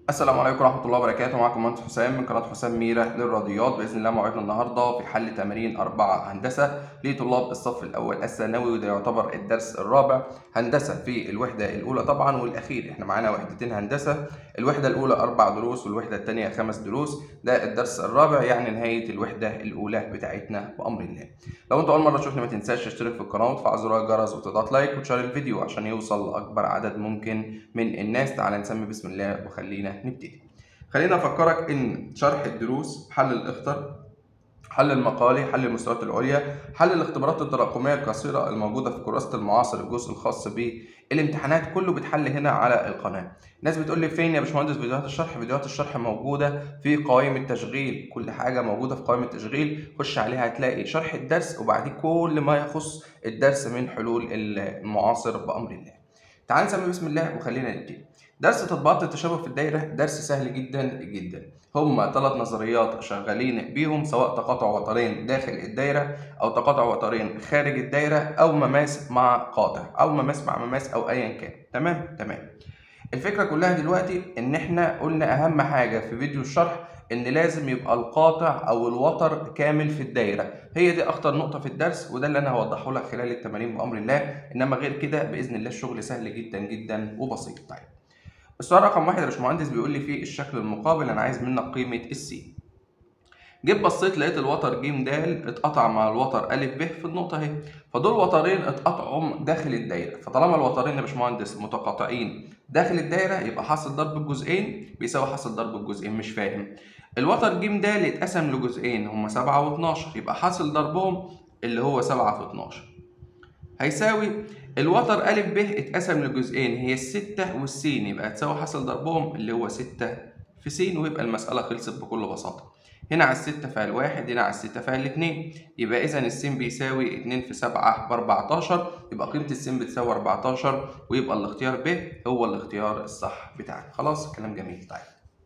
السلام عليكم ورحمة الله وبركاته معكم مهندس حسام من قناة حسام ميرة للرياضيات بإذن الله موعدنا النهاردة في حل تمارين أربعة هندسة لطلاب الصف الأول الثانوي وده يعتبر الدرس الرابع هندسة في الوحدة الأولى طبعا والأخير إحنا معانا وحدتين هندسة الوحدة الأولى أربع دروس والوحدة الثانية خمس دروس ده الدرس الرابع يعني نهاية الوحدة الأولى بتاعتنا بأمر الله لو أنت أول مرة تشوفني ما تنساش تشترك في القناة وتفعل زر الجرس وتضغط لايك وتشير الفيديو عشان يوصل لأكبر عدد ممكن من الناس تعالى نسمي بسم الله وخلينا نبتدي خلينا افكرك ان شرح الدروس حل الاخطر حل المقالي حل المستويات العليا حل الاختبارات التراكميه القصيره الموجوده في كراسه المعاصر الجزء الخاص بالامتحانات كله بيتحل هنا على القناه ناس بتقول لي فين يا باشمهندس فيديوهات الشرح فيديوهات الشرح موجوده في قوائم التشغيل كل حاجه موجوده في قوائم التشغيل خش عليها هتلاقي شرح الدرس وبعديه كل ما يخص الدرس من حلول المعاصر بامر الله تعال نسمي بسم الله وخلينا نبتدي درس تطبيقات التشابه في الدايرة درس سهل جدا جدا هما ثلاث نظريات شغالين بيهم سواء تقاطع وترين داخل الدايرة أو تقاطع وترين خارج الدايرة أو مماس مع قاطع أو مماس مع مماس أو أيا كان تمام تمام الفكرة كلها دلوقتي إن إحنا قلنا أهم حاجة في فيديو الشرح إن لازم يبقى القاطع أو الوتر كامل في الدايرة هي دي أخطر نقطة في الدرس وده اللي أنا هوضحه لك خلال التمارين بأمر الله إنما غير كده بإذن الله الشغل سهل جدا جدا وبسيط طيب السؤال رقم واحد يا باشمهندس بيقول لي فيه الشكل المقابل انا عايز منك قيمه السي جيت بصيت لقيت الوتر ج د اتقطع مع الوتر ا ب في النقطه اهي فدول وترين اتقطعوا داخل الدايره فطالما الوترين يا باشمهندس متقاطعين داخل الدايره يبقى حاصل ضرب الجزئين بيساوي حاصل ضرب الجزئين مش فاهم الوتر ج د اتقسم لجزئين هما 7 و12 يبقى حاصل ضربهم اللي هو 7 في 12 هيساوي الوتر أ ب اتقسم لجزئين هي الستة والسين يبقى هتساوي حاصل ضربهم اللي هو ستة في س ويبقى المسألة خلصت بكل بساطة. هنا على الستة فعل واحد هنا على الستة فعل اتنين يبقى إذا السين بيساوي اتنين في سبعة بأربعتاشر يبقى قيمة السين بتساوي أربعتاشر ويبقى الاختيار ب هو الاختيار الصح بتاعنا. خلاص كلام جميل طيب.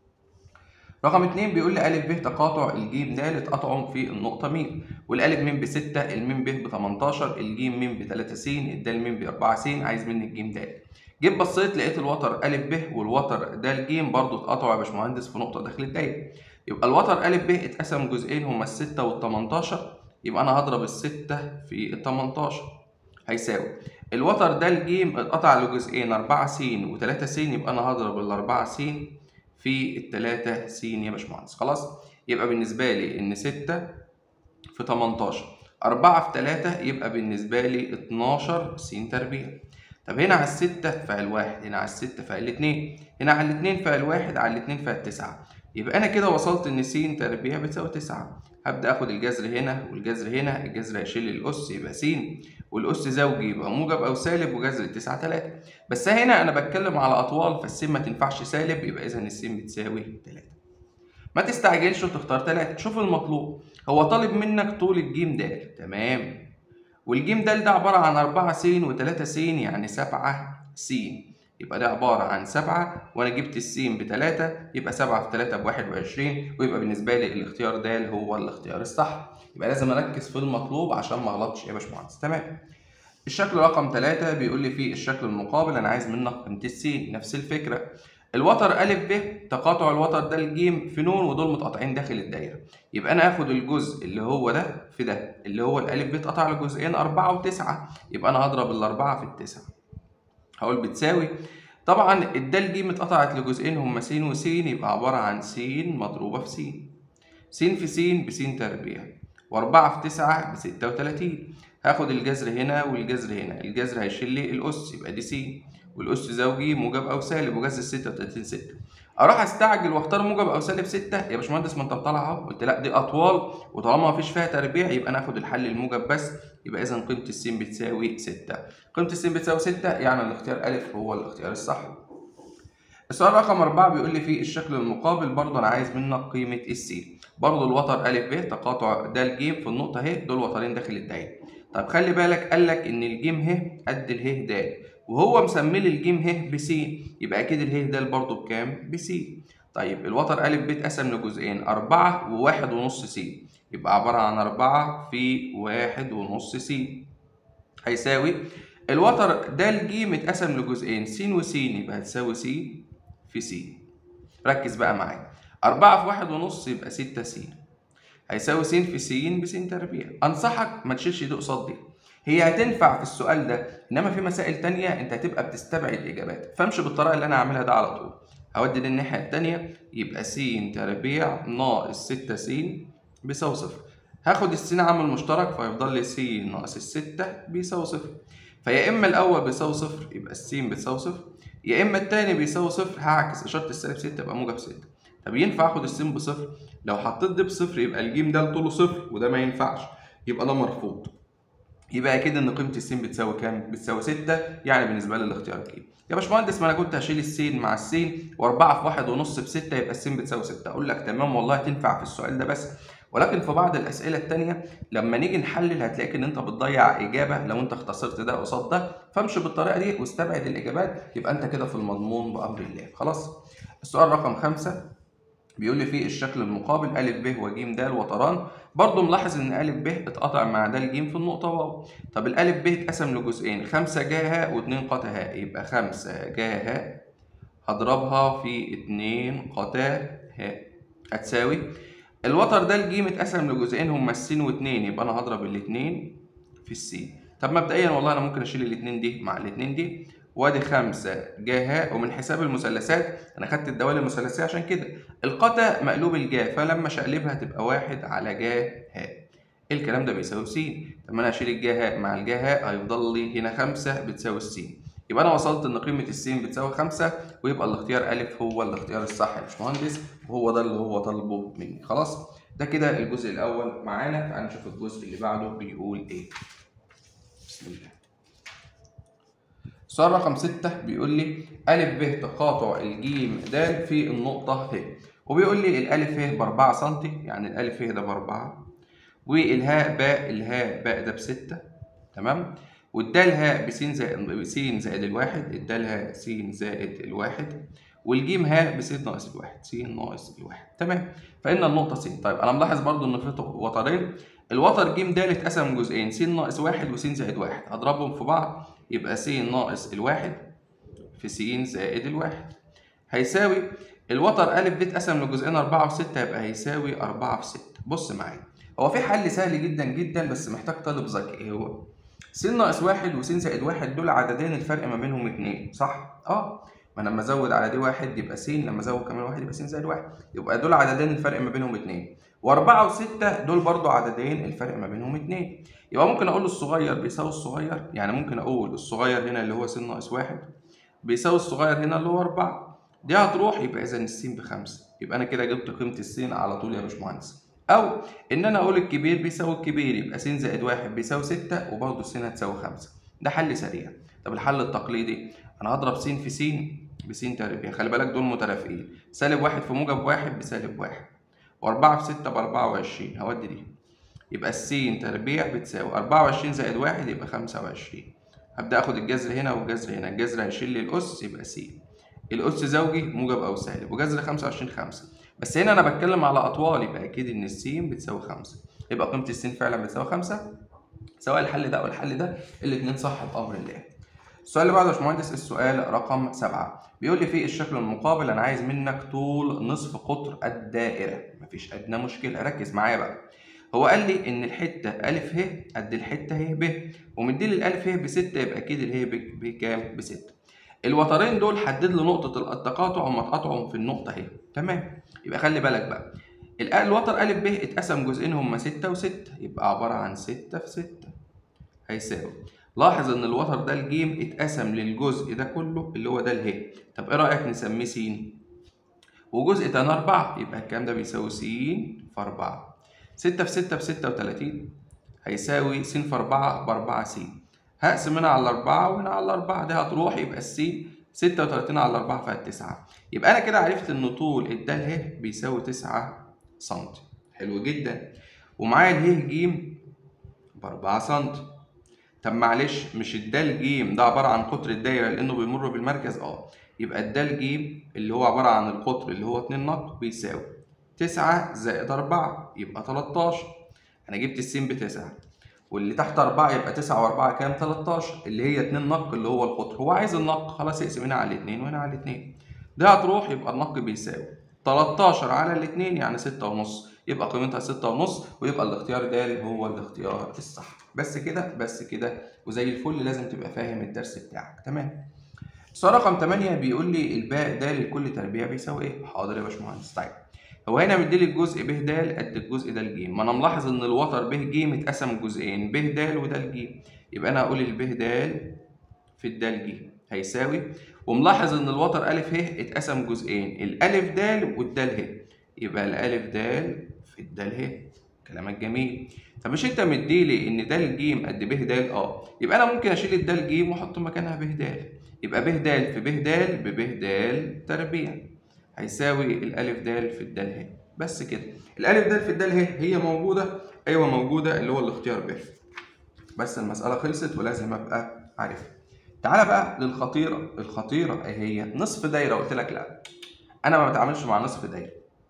رقم اتنين بيقول لي أ ب تقاطع الجيم د اتقطعوا في النقطة م والألف م بستة الميم ب بتمنتاشر الجيم م بتلاتة س الدال م بأربعة س عايز مني الجيم د جيت بصيت لقيت الوتر أ ب والوتر د ج برضه اتقطعوا يا باشمهندس في نقطة داخل الدايرة يبقى الوتر أ ب اتقسم جزئين هما الستة والتمنتاشر يبقى أنا هضرب الستة في التمنتاشر هيساوي الوتر د ج اتقطع لجزئين أربعة س وتلاتة س يبقى أنا هضرب الأربعة س في التلاتة س يا باشمهندس خلاص يبقى بالنسبة لي إن ستة في تمنتاشر أربعة في تلاتة يبقى بالنسبة لي اتناشر س تربيع طب هنا على الستة فعل واحد هنا على الستة فعل اتنين هنا على الاتنين فعل واحد على الاتنين فعل تسعة يبقى أنا كده وصلت إن س تربيع بتساوي تسعة هبدأ آخد الجذر هنا والجذر هنا الجذر هيشيل الأس يبقى س والأس زوجي يبقى موجب أو سالب وجذر التسعة تلاتة بس هنا أنا بتكلم على أطوال فالس ما تنفعش سالب يبقى إذا الس بتساوي تلاتة ما تستعجلش وتختار تلاتة شوف المطلوب هو طالب منك طول الجيم د تمام والجيم د ده عبارة عن أربعة س وتلاتة س يعني سبعة س يبقى ده عبارة عن سبعة وأنا جبت السين بتلاتة يبقى سبعة في تلاتة بواحد وعشرين ويبقى بالنسبة لي الاختيار د هو الاختيار الصح يبقى لازم أركز في المطلوب عشان ما أغلطش يا باشمهندس تمام الشكل رقم تلاتة بيقول لي فيه الشكل المقابل أنا عايز منك قيمة السين نفس الفكرة الوتر أ ب تقاطع الوتر د ج في ن ودول متقاطعين داخل الدايرة يبقى أنا آخد الجزء اللي هو ده في ده اللي هو الألف ب اتقطع لجزئين أربعة وتسعة يبقى أنا هضرب الأربعة في التسعة هقول بتساوي طبعا الدال ج اتقطعت لجزئين هما س وس يبقى عبارة عن س مضروبة في س س في س بس تربيع وأربعة في تسعة بستة وتلاتين هاخد الجذر هنا والجذر هنا الجذر هيشيل لي الأس يبقى دي س والأس زوجي موجب أو سالب وجذر ستة وتلاتين ستة أروح أستعجل وأختار موجب أو سالب ستة يا باشمهندس ما أنت مطلع أهو قلت لا دي أطوال وطالما مفيش فيها تربيع يبقى أنا آخد الحل الموجب بس يبقى إذا قيمة السين بتساوي ستة قيمة السين بتساوي ستة يعني الاختيار أ هو الاختيار الصح السؤال رقم أربعة بيقول لي في الشكل المقابل برضه أنا عايز منك قيمة السين برضه الوتر أ ب تقاطع د ج في النقطة ه دول وترين داخل الدايرة طب خلي بالك قال لك إن الجيم ه قد اله د وهو مسمي لي الجيم ه بس يبقى أكيد اله د برضه بكام؟ بس طيب الوتر أ ب اتقسم لجزئين أربعة وواحد ونص س يبقى عبارة عن أربعة في واحد ونص س هيساوي الوتر د ج اتقسم لجزئين س وس يبقى هتساوي س في س ركز بقى معايا 4 في واحد ونص يبقى 6 س هيساوي س في س بس تربيع انصحك ما تشيلش دي قصاد دي هي هتنفع في السؤال ده انما في مسائل تانية انت هتبقى بتستبعد اجابات فامشي بالطريقه اللي انا هعملها ده على طول هودي دي الناحيه التانية يبقى س تربيع ناقص 6 س بيساوي صفر هاخد السين عامل مشترك فيفضل لي س ناقص الستة بيساوي صفر فيا اما الاول بيساوي صفر يبقى السين بتساوي صفر يا اما التاني بيساوي صفر هعكس اشاره السالب 6 يبقى موجب 6 طب ينفع اخد السين بصفر لو حطيت دي بصفر يبقى الجيم ده طوله صفر وده ما ينفعش يبقى ده مرفوض يبقى اكيد ان قيمه السين بتساوي كام بتساوي 6 يعني بالنسبه لي الاختيار الجيم يا باشمهندس ما انا كنت هشيل السين مع السين و4 في واحد ونص ب 6 يبقى السين بتساوي 6 اقول لك تمام والله تنفع في السؤال ده بس ولكن في بعض الاسئله التانية لما نيجي نحلل هتلاقيك ان انت بتضيع اجابه لو انت اختصرت ده قصاد ده فامشي بالطريقه دي واستبعد الاجابات يبقى انت كده في المضمون بامر الله خلاص السؤال رقم خمسة بيقول لي فيه الشكل المقابل أ ب وج د وتران برضه ملاحظ إن أ ب اتقطع مع د ج في النقطة واو طب الألف ب اتقسم لجزئين خمسة ج ه واتنين ق ه يبقى خمسة ج ه هضربها في اتنين ق ه هتساوي الوتر ده الجيم اتقسم لجزئين هما السين واتنين يبقى انا هضرب الاتنين في السين طب مبدئيا والله انا ممكن اشيل الاتنين دي مع الاتنين دي وادي خمسة جاها ومن حساب المثلثات انا خدت الدوال المثلثية عشان كده القتا مقلوب الجا فلما شقلبها تبقى واحد على جا ها الكلام ده بيساوي س طب انا اشيل الجا ها مع الجا ها هيفضل لي هنا خمسة بتساوي السين يبقى انا وصلت ان قيمه السين بتساوي 5 ويبقى الاختيار الف هو الاختيار الصح يا باشمهندس وهو ده اللي هو طالبه مني خلاص ده كده الجزء الاول معانا تعال نشوف الجزء اللي بعده بيقول ايه بسم الله سؤال رقم 6 بيقول لي أ ب تقاطع الجيم د في النقطة ه وبيقول لي الألف ه ب 4 سم يعني الألف ه ده ب 4 والهاء باء الهاء باء ده ب 6 تمام والدال هاء ب س زائد س زائد الواحد الدال هاء س زائد الواحد والجيم هاء ب س ناقص الواحد س ناقص الواحد تمام فإن النقطة س طيب أنا ملاحظ برضو إن في وترين الوتر ج د اتقسم جزئين س ناقص واحد وس زائد واحد هضربهم في بعض يبقى س ناقص الواحد في س زائد الواحد هيساوي الوتر أ ب اتقسم لجزئين أربعة في ستة يبقى هيساوي أربعة في ستة بص معايا هو في حل سهل جدا جدا بس محتاج طالب ذكي إيه هو؟ س ناقص واحد وس زائد واحد دول عددين الفرق ما بينهم اتنين صح؟ اه ما انا لما ازود على دي واحد يبقى س لما ازود كمان واحد يبقى س زائد واحد يبقى دول عددين الفرق ما بينهم اتنين واربعة وستة دول برضو عددين الفرق ما بينهم اتنين يبقى ممكن اقول الصغير بيساوي الصغير يعني ممكن اقول الصغير هنا اللي هو س ناقص واحد بيساوي الصغير هنا اللي هو أربعة دي هتروح يبقى إذا السين بخمسة يبقى أنا كده جبت قيمة السين على طول يا باشمهندس أو إن أنا أقول الكبير بيساوي الكبير يبقى س زائد واحد بيساوي ستة وبرضه السين هتساوي خمسة ده حل سريع طب الحل التقليدي أنا هضرب س في س بس تربيع خلي بالك دول مترافقين سالب واحد في موجب واحد بسالب واحد وأربعة في ستة بأربعة وعشرين هودي دي يبقى السين تربيع بتساوي أربعة وعشرين زائد واحد يبقى خمسة وعشرين هبدأ آخد الجذر هنا والجذر هنا الجذر هيشيل لي الأس يبقى س الأس زوجي موجب أو سالب وجذر خمسة وعشرين خمسة بس هنا أنا بتكلم على أطوال يبقى أكيد إن السين بتساوي خمسة يبقى قيمة السين فعلا بتساوي خمسة سواء الحل ده أو الحل ده الاتنين صح بأمر الله السؤال اللي بعده يا باشمهندس السؤال رقم سبعة بيقول لي في الشكل المقابل أنا عايز منك طول نصف قطر الدائرة مفيش أدنى مشكلة ركز معايا بقى هو قال لي إن الحتة أ ه قد الحتة ه ب ومديلي الألف ه بستة يبقى أكيد اله ب بكام؟ بستة. الوترين دول حدد لي نقطة التقاطع وما اتقاطعوا في النقطة اهي تمام يبقى خلي بالك بقى الوتر أ ب اتقسم جزئين هما ستة وستة يبقى عبارة عن ستة في ستة هيساوي لاحظ ان الوتر ده الجيم اتقسم للجزء ده كله اللي هو ده اله طب ايه رايك نسميه س وجزء تاني أربعة يبقى الكلام ده بيساوي س في أربعة ستة في ستة بستة وتلاتين هيساوي س في أربعة بأربعة س هقسم هنا على أربعة وهنا على أربعة دي هتروح يبقى الس ستة وتلاتين على أربعة فيها تسعة يبقى أنا كده عرفت إن طول الدال ه بيساوي تسعة سنتي حلو جدا ومعايا اله ج بأربعة سنتي طب معلش مش الدال ج ده عبارة عن قطر الدايرة لأنه بيمر بالمركز اه يبقى الدال ج اللي هو عبارة عن القطر اللي هو اتنين نق بيساوي تسعة زائد أربعة يبقى تلاتاشر أنا جبت السين بتسعة واللي تحت أربعة يبقى تسعة وأربعة كام؟ تلاتاشر اللي هي اتنين نق اللي هو القطر هو عايز النق خلاص يقسم هنا على الاتنين وهنا على الاتنين دي هتروح يبقى النق بيساوي 13 على الاثنين يعني 6 ونص يبقى قيمتها 6 ونص ويبقى الاختيار د هو الاختيار الصح بس كده بس كده وزي الفل لازم تبقى فاهم الدرس بتاعك تمام السؤال رقم 8 بيقول لي الباء د لكل تربيع بيساوي ايه حاضر يا باشمهندس طيب هو هنا مديلي الجزء ب د قد الجزء ده ج ما انا ملاحظ ان الوتر ب ج اتقسم جزئين ب د وده ج يبقى انا هقول الب د في الد ج هيساوي وملاحظ ان الوتر ا ه اتقسم جزئين الالف د والدال ه يبقى الالف د في الدال ه كلامك جميل فمش انت مديلي ان د ج قد ب د اه يبقى انا ممكن اشيل الدال ج واحط مكانها ب د يبقى ب د في ب د بب د تربيع هيساوي الالف د في الدال ه بس كده الالف د في الدال ه هي موجوده ايوه موجوده اللي هو الاختيار ب بس المساله خلصت ولازم ابقى عارفها تعالى بقى للخطيره الخطيره ايه هي نصف دايره قلت لك لا انا ما بتعاملش مع نصف دايره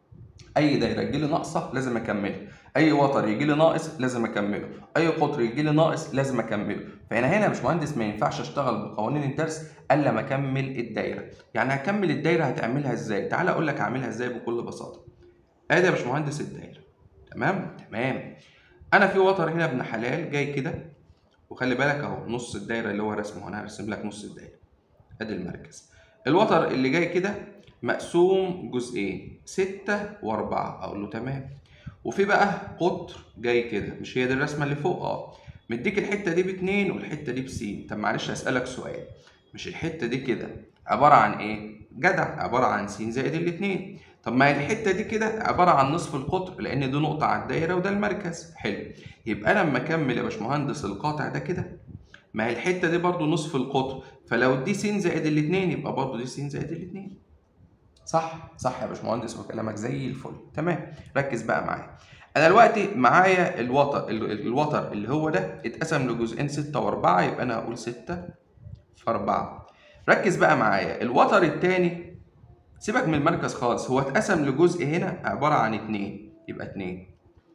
اي دايره يجي لي ناقصه لازم اكملها اي وتر يجي لي ناقص لازم اكمله اي قطر يجي لي ناقص لازم اكمله فانا هنا يا باشمهندس ما ينفعش اشتغل بقوانين الدرس الا ما اكمل الدايره يعني هكمل الدايره هتعملها ازاي تعالى اقول لك اعملها ازاي بكل بساطه ادي يا باشمهندس الدايره تمام تمام انا في وتر هنا ابن حلال جاي كده وخلي بالك اهو نص الدايره اللي هو رسمه انا هرسم لك نص الدايره ادي المركز الوتر اللي جاي كده مقسوم جزئين ستة وأربعة أقول له تمام وفي بقى قطر جاي كده مش هي دي الرسمة اللي فوق اه مديك الحتة دي باتنين والحتة دي بسين طب معلش هسألك سؤال مش الحتة دي كده عبارة عن إيه؟ جدع عبارة عن س زائد الاتنين طب ما هي الحتة دي كده عبارة عن نصف القطر لأن دي نقطة على الدايرة وده المركز حلو يبقى لما أكمل يا باشمهندس القاطع ده كده ما هي الحتة دي برضو نصف القطر فلو دي س زائد الاتنين يبقى برضو دي س زائد الاتنين صح صح يا باشمهندس وكلامك زي الفل تمام ركز بقى معايا انا دلوقتي معايا الوتر الوتر اللي هو ده اتقسم لجزئين 6 و4 يبقى انا هقول 6 في 4 ركز بقى معايا الوتر الثاني سيبك من المركز خالص هو اتقسم لجزء هنا عباره عن 2 يبقى 2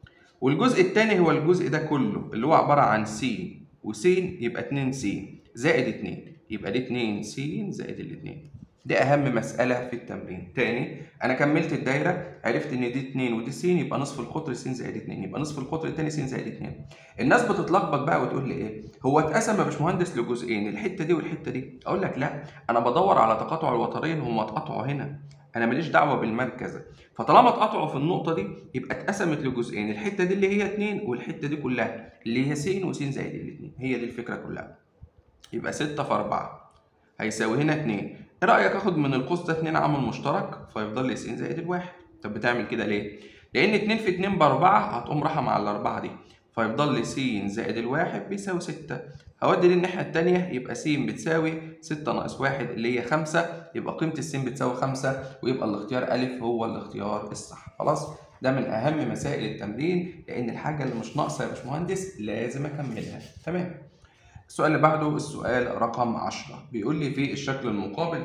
والجزء الثاني هو الجزء ده كله اللي هو عباره عن س وس يبقى 2 س زائد 2 يبقى دي 2 س زائد الاثنين دي اهم مساله في التمرين تاني انا كملت الدايره عرفت ان دي 2 ودي س يبقى نصف القطر س زائد 2 يبقى نصف القطر الثاني س زائد 2 الناس بتتلخبط بقى وتقول لي ايه هو اتقسم يا باشمهندس لجزئين الحته دي والحته دي اقول لك لا انا بدور على تقاطع الوترين هم اتقطعوا هنا انا ماليش دعوه بالمركز فطالما اتقطعوا في النقطه دي يبقى اتقسمت لجزئين الحته دي اللي هي 2 والحته دي كلها اللي هي س وس زائد الاثنين هي دي الفكره كلها يبقى 6 في 4 هيساوي هنا 2 ايه رايك اخد من القوس ده 2 عامل مشترك فيفضل لي س زائد الواحد طب بتعمل كده ليه لان 2 في 2 ب 4 هتقوم رايحه مع الاربعه دي فيفضل لي س زائد الواحد بيساوي 6 هودي للناحيه الثانيه يبقى س بتساوي 6 ناقص 1 اللي هي 5 يبقى قيمه الس بتساوي 5 ويبقى الاختيار ا هو الاختيار الصح خلاص ده من اهم مسائل التمرين لان الحاجه اللي مش ناقصه يا باشمهندس لازم اكملها تمام السؤال اللي بعده السؤال رقم 10 بيقول لي في الشكل المقابل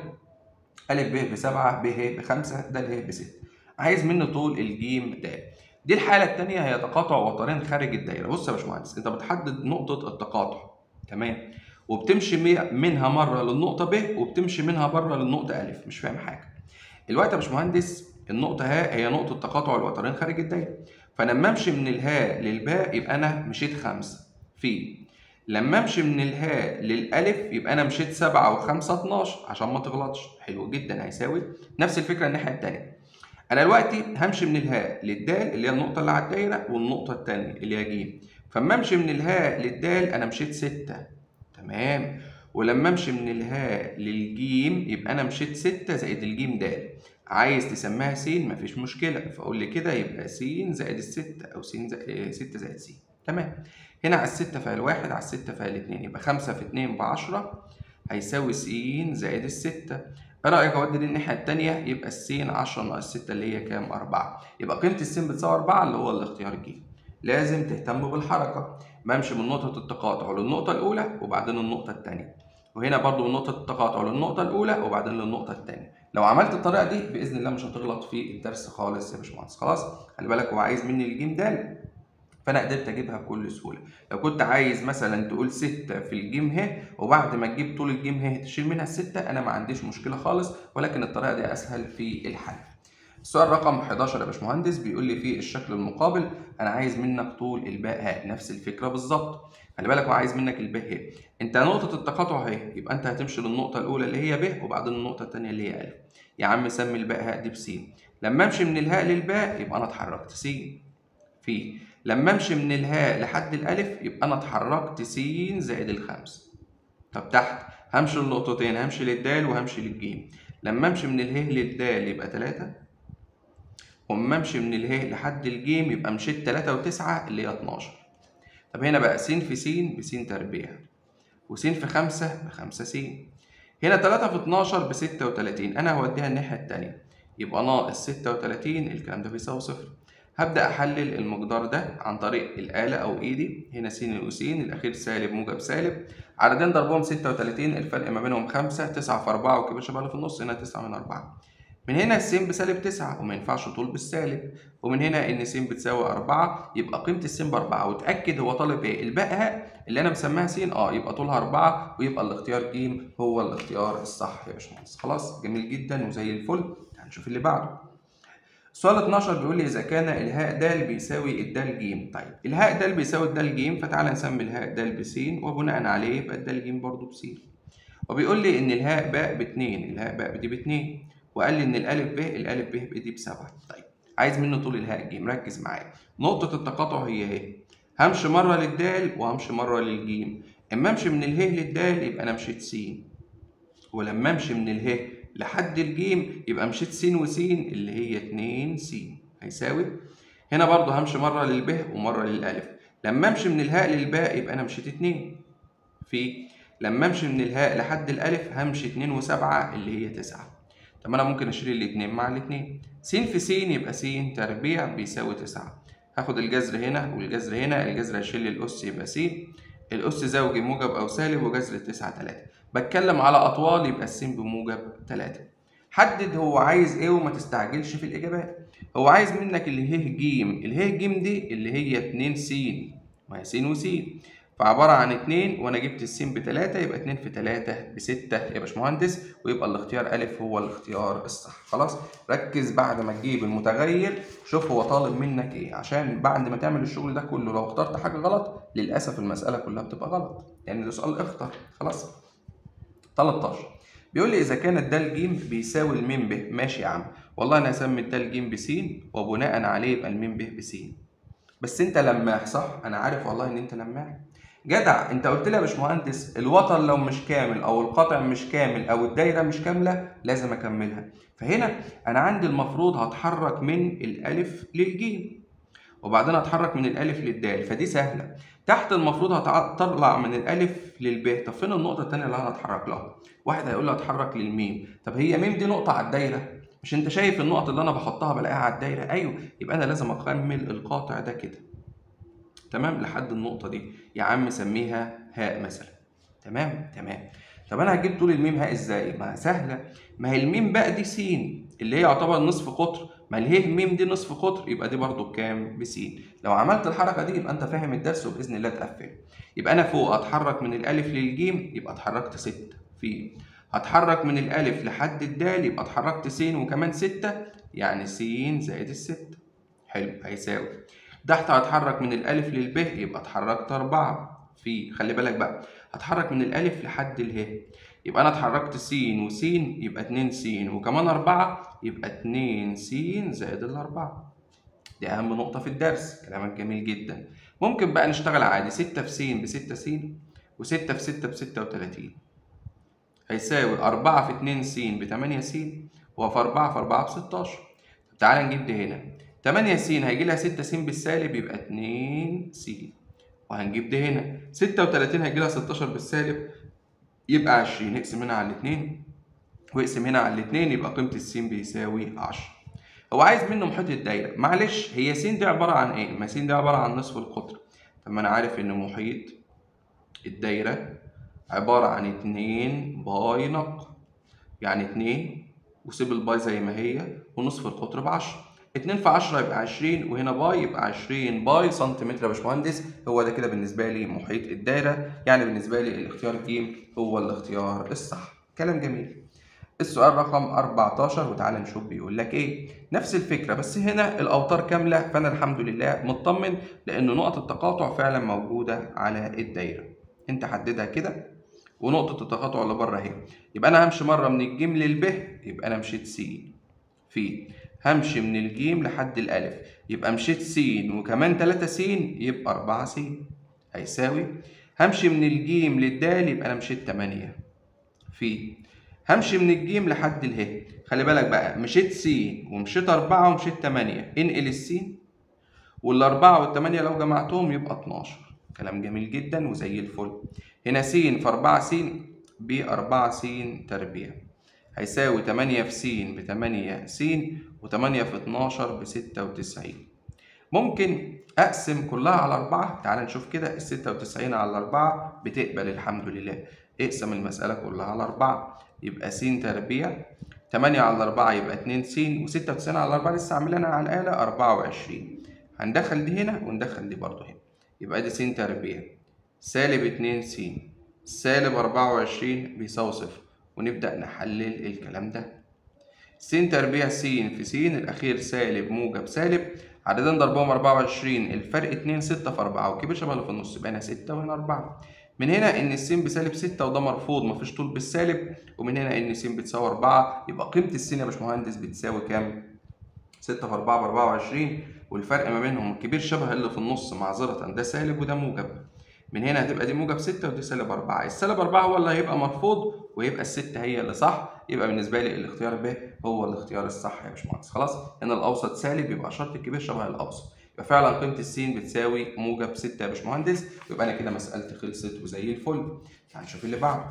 أ ب بسبعة ب ه بخمسة د ه بستة عايز مني طول الجيم د دي الحالة التانية هي تقاطع وترين خارج الدايرة بص يا باشمهندس أنت بتحدد نقطة التقاطع تمام وبتمشي منها مرة للنقطة ب وبتمشي منها بره للنقطة أ مش فاهم حاجة الوقت يا باشمهندس النقطة ه هي نقطة تقاطع الوترين خارج الدايرة فلما امشي من الهاء للباء يبقى أنا مشيت خمسة في لما امشي من الهاء للالف يبقى انا مشيت 7 و5 12 عشان ما تغلطش حلو جدا هيساوي نفس الفكره الناحيه الثانيه انا دلوقتي همشي من الهاء للدال اللي هي النقطه اللي على الدايره والنقطه الثانيه اللي هي ج فاما امشي من الهاء للدال انا مشيت 6 تمام ولما امشي من الهاء للجيم يبقى انا مشيت 6 زائد الجيم د عايز تسميها س مفيش مشكله فاقول لي كده يبقى س زائد الستة او س زائد 6 زائد س تمام هنا على الستة فيها الواحد على الستة فيها الاتنين يبقى خمسة في اتنين بعشرة هيساوي س زائد الستة ايه رأيك اودي دي الناحية التانية يبقى السين عشرة ناقص ستة اللي هي كام؟ أربعة يبقى قيمة السين بتساوي أربعة اللي هو الاختيار ج لازم تهتم بالحركة بمشي من نقطة التقاطع للنقطة الأولى وبعدين النقطة التانية وهنا برضو من نقطة التقاطع للنقطة الأولى وبعدين للنقطة التانية لو عملت الطريقة دي بإذن الله مش هتغلط في الدرس خالص يا باشمهندس خلاص خلي بالك هو عايز مني الجيم د فانا قدرت اجيبها بكل سهوله لو كنت عايز مثلا تقول 6 في الجيم ه وبعد ما تجيب طول الجيم ه تشيل منها الستة انا ما عنديش مشكله خالص ولكن الطريقه دي اسهل في الحل السؤال رقم 11 يا باشمهندس بيقول لي في الشكل المقابل انا عايز منك طول الباء ه نفس الفكره بالظبط خلي بالك هو عايز منك الباء ه انت نقطه التقاطع اهي يبقى انت هتمشي للنقطه الاولى اللي هي ب وبعدين النقطه الثانيه اللي هي ا يا عم سمي الباء ه دي بس لما امشي من الهاء للباء يبقى انا اتحركت س في لما امشي من الهاء لحد الالف يبقى انا اتحركت س زائد الخمس طب تحت همشي النقطتين همشي للدال وهمشي للجيم لما امشي من اله للدال يبقى 3 واما امشي من اله لحد الجيم يبقى مشيت 3 و9 اللي هي 12 طب هنا بقى س في س بس تربيع وس في 5 بخمسة س هنا 3 في 12 ب 36 انا هوديها الناحيه الثانيه يبقى ناقص 36 الكلام ده بيساوي صفر هبدأ أحلل المقدار ده عن طريق الآلة أو إيدي هنا س وس الأخير سالب موجب سالب عددين ضربهم 36 الفرق ما بينهم 5 9 في 4 وكبير شبه اللي في النص هنا 9 من 4 من هنا الس بسالب 9 وما ينفعش طول بالسالب ومن هنا ان س بتساوي 4 يبقى قيمة الس ب 4 وتأكد هو طالب ايه الباقي اللي انا مسميها س اه يبقى طولها 4 ويبقى الاختيار ج هو الاختيار الصح يا باشمهندس خلاص جميل جدا وزي الفل هنشوف اللي بعده سؤال 12 بيقول لي إذا كان الهاء د بيساوي الدال ج طيب الهاء د بيساوي الدال ج فتعالى نسمي الهاء د بس وبناء عليه يبقى الدال ج برضه بس وبيقول لي إن الهاء باء باتنين الهاء باء دي باتنين وقال لي إن الألف ب الألف ب دي بسبعة طيب عايز منه طول الهاء ج ركز معايا نقطة التقاطع هي اهي همشي مرة للدال وهمشي مرة للجيم اما امشي من اله للدال يبقى انا مشيت س ولما امشي من اله لحد الجيم يبقى مشيت س وس اللي هي 2 س هيساوي هنا برضه همشي مرة للب ومرة للألف لما امشي من الهاء للباء يبقى أنا مشيت 2 في لما امشي من الهاء لحد الألف همشي 2 و7 اللي هي 9 طب أنا ممكن أشيل الاتنين مع الاتنين س في س يبقى س تربيع بيساوي 9 هاخد الجذر هنا والجذر هنا الجذر هيشيل لي الأس يبقى س الأس زوجي موجب أو سالب وجذر التسعة 3 بتكلم على أطوال يبقى الس بموجب 3 حدد هو عايز ايه وما تستعجلش في الإجابات هو عايز منك اللي هي ج اللي هي ج دي اللي هي 2 س ما هي س وس فعبارة عن 2 وأنا جبت الس ب 3 يبقى 2 في 3 ب 6 يا باشمهندس ويبقى الاختيار أ هو الاختيار الصح خلاص ركز بعد ما تجيب المتغير شوف هو طالب منك ايه عشان بعد ما تعمل الشغل ده كله لو اخترت حاجة غلط للأسف المسألة كلها بتبقى غلط لأن يعني ده سؤال اختر خلاص 13 بيقول لي اذا كان الدال ج بيساوي الميم ب ماشي يا عم والله انا هسمي الدال ج ب س وبناء عليه يبقى الميم ب س بس انت لماح صح انا عارف والله ان انت لماح جدع انت قلت لي يا باشمهندس الوتر لو مش كامل او القطع مش كامل او الدايره مش كامله لازم اكملها فهنا انا عندي المفروض هتحرك من الالف للجيم وبعدين هتحرك من الالف للدال فدي سهله تحت المفروض هتطلع من الالف للب طب فين النقطه الثانيه اللي انا هتحرك لها واحد هيقول لي اتحرك للميم طب هي ميم دي نقطه على الدايره مش انت شايف النقط اللي انا بحطها بلاقيها على الدايره ايوه يبقى انا لازم اكمل القاطع ده كده تمام لحد النقطه دي يا عم سميها هاء مثلا تمام تمام طب انا هجيب طول الميم هاء ازاي ما سهله ما هي الميم بقى دي س اللي هي يعتبر نصف قطر ما الهيه ميم دي نصف قطر يبقى دي برضو بكام ب س لو عملت الحركه دي يبقى انت فاهم الدرس وباذن الله تقفل يبقى انا فوق اتحرك من الالف للجيم يبقى اتحركت 6 في هتحرك من الالف لحد الدال يبقى اتحركت س وكمان 6 يعني س زائد الستة حلو هيساوي تحت هتحرك من الالف للب يبقى اتحركت 4 في خلي بالك بقى هتحرك من الالف لحد اله يبقى انا اتحركت س وس يبقى 2 س وكمان 4 يبقى 2 س زائد الأربعة دي أهم نقطة في الدرس كلامك جميل جدا ممكن بقى نشتغل عادي 6 في س ب 6 س و6 في 6 ب 36 هيساوي 4 في 2 س ب 8 س وفي 4 في 4 ب 16 تعالى نجيب دي هنا 8 س هيجي لها 6 س بالسالب يبقى 2 س وهنجيب دي هنا 36 هيجي لها 16 بالسالب يبقى 20 نقسم هنا على الاثنين واقسم هنا على الاثنين يبقى قيمة الس بيساوي 10 هو عايز منه محيط الدايرة معلش هي س دي عبارة عن ايه؟ ما س دي عبارة عن نصف القطر طب ما انا عارف ان محيط الدايرة عبارة عن 2 باي نق يعني 2 وسيب الباي زي ما هي ونصف القطر ب 10 2 في 10 يبقى 20 وهنا باي يبقى 20 باي سنتيمتر يا باشمهندس هو ده كده بالنسبه لي محيط الدايره يعني بالنسبه لي الاختيار ج هو الاختيار الصح كلام جميل السؤال رقم 14 وتعالى نشوف بيقول لك ايه نفس الفكره بس هنا الاوتار كامله فانا الحمد لله مطمن لان نقط التقاطع فعلا موجوده على الدايره انت حددها كده ونقطه التقاطع اللي بره اهي يبقى انا همشي مره من الجيم للب يبقى انا مشيت س في همشي من الجيم لحد الالف يبقى مشيت س وكمان 3 س يبقى 4 س هيساوي همشي من الجيم للدال يبقى انا مشيت 8 في همشي من الجيم لحد اله خلي بالك بقى مشيت س ومشيت 4 ومشيت 8 انقل السين والأربعة والتمانية لو جمعتهم يبقى 12 كلام جميل جدا وزي الفل هنا س في 4 س ب 4 س تربيع هيساوي 8 في س ب 8 س و8 في 12 ب 96 ممكن اقسم كلها على 4 تعال نشوف كده ال 96 على 4 بتقبل الحمد لله اقسم المسألة كلها على 4 يبقى س تربيع 8 على 4 يبقى 2 س و96 على 4 لسه عاملينها على الآلة 24 هندخل دي هنا وندخل دي برضه هنا يبقى دي س تربيع سالب 2 س سالب 24 بيساوي صفر ونبدأ نحلل الكلام ده س تربيع س في س الأخير سالب موجب سالب عددين ضربهم 24 الفرق 2 6 في 4 وكبير شبه اللي في النص يبقى هنا 6 وهنا 4 من هنا ان الس بسالب 6 وده مرفوض مفيش طول بالسالب ومن هنا ان س بتساوي 4 يبقى قيمه الس يا باشمهندس بتساوي كام 6 في 4 ب 24 والفرق ما بينهم الكبير شبه اللي في النص معذره ده سالب وده موجب من هنا هتبقى دي موجب 6 ودي سالب 4 السالب 4 هو اللي هيبقى مرفوض ويبقى الستة هي اللي صح يبقى بالنسبه لي الاختيار ب هو الاختيار الصح يا باشمهندس خلاص هنا الاوسط سالب يبقى شرط الكبير شبه الاوسط يبقى فعلا قيمه السين بتساوي موجب 6 يا باشمهندس يبقى انا كده مسالتي خلصت وزي الفل هنشوف اللي بعده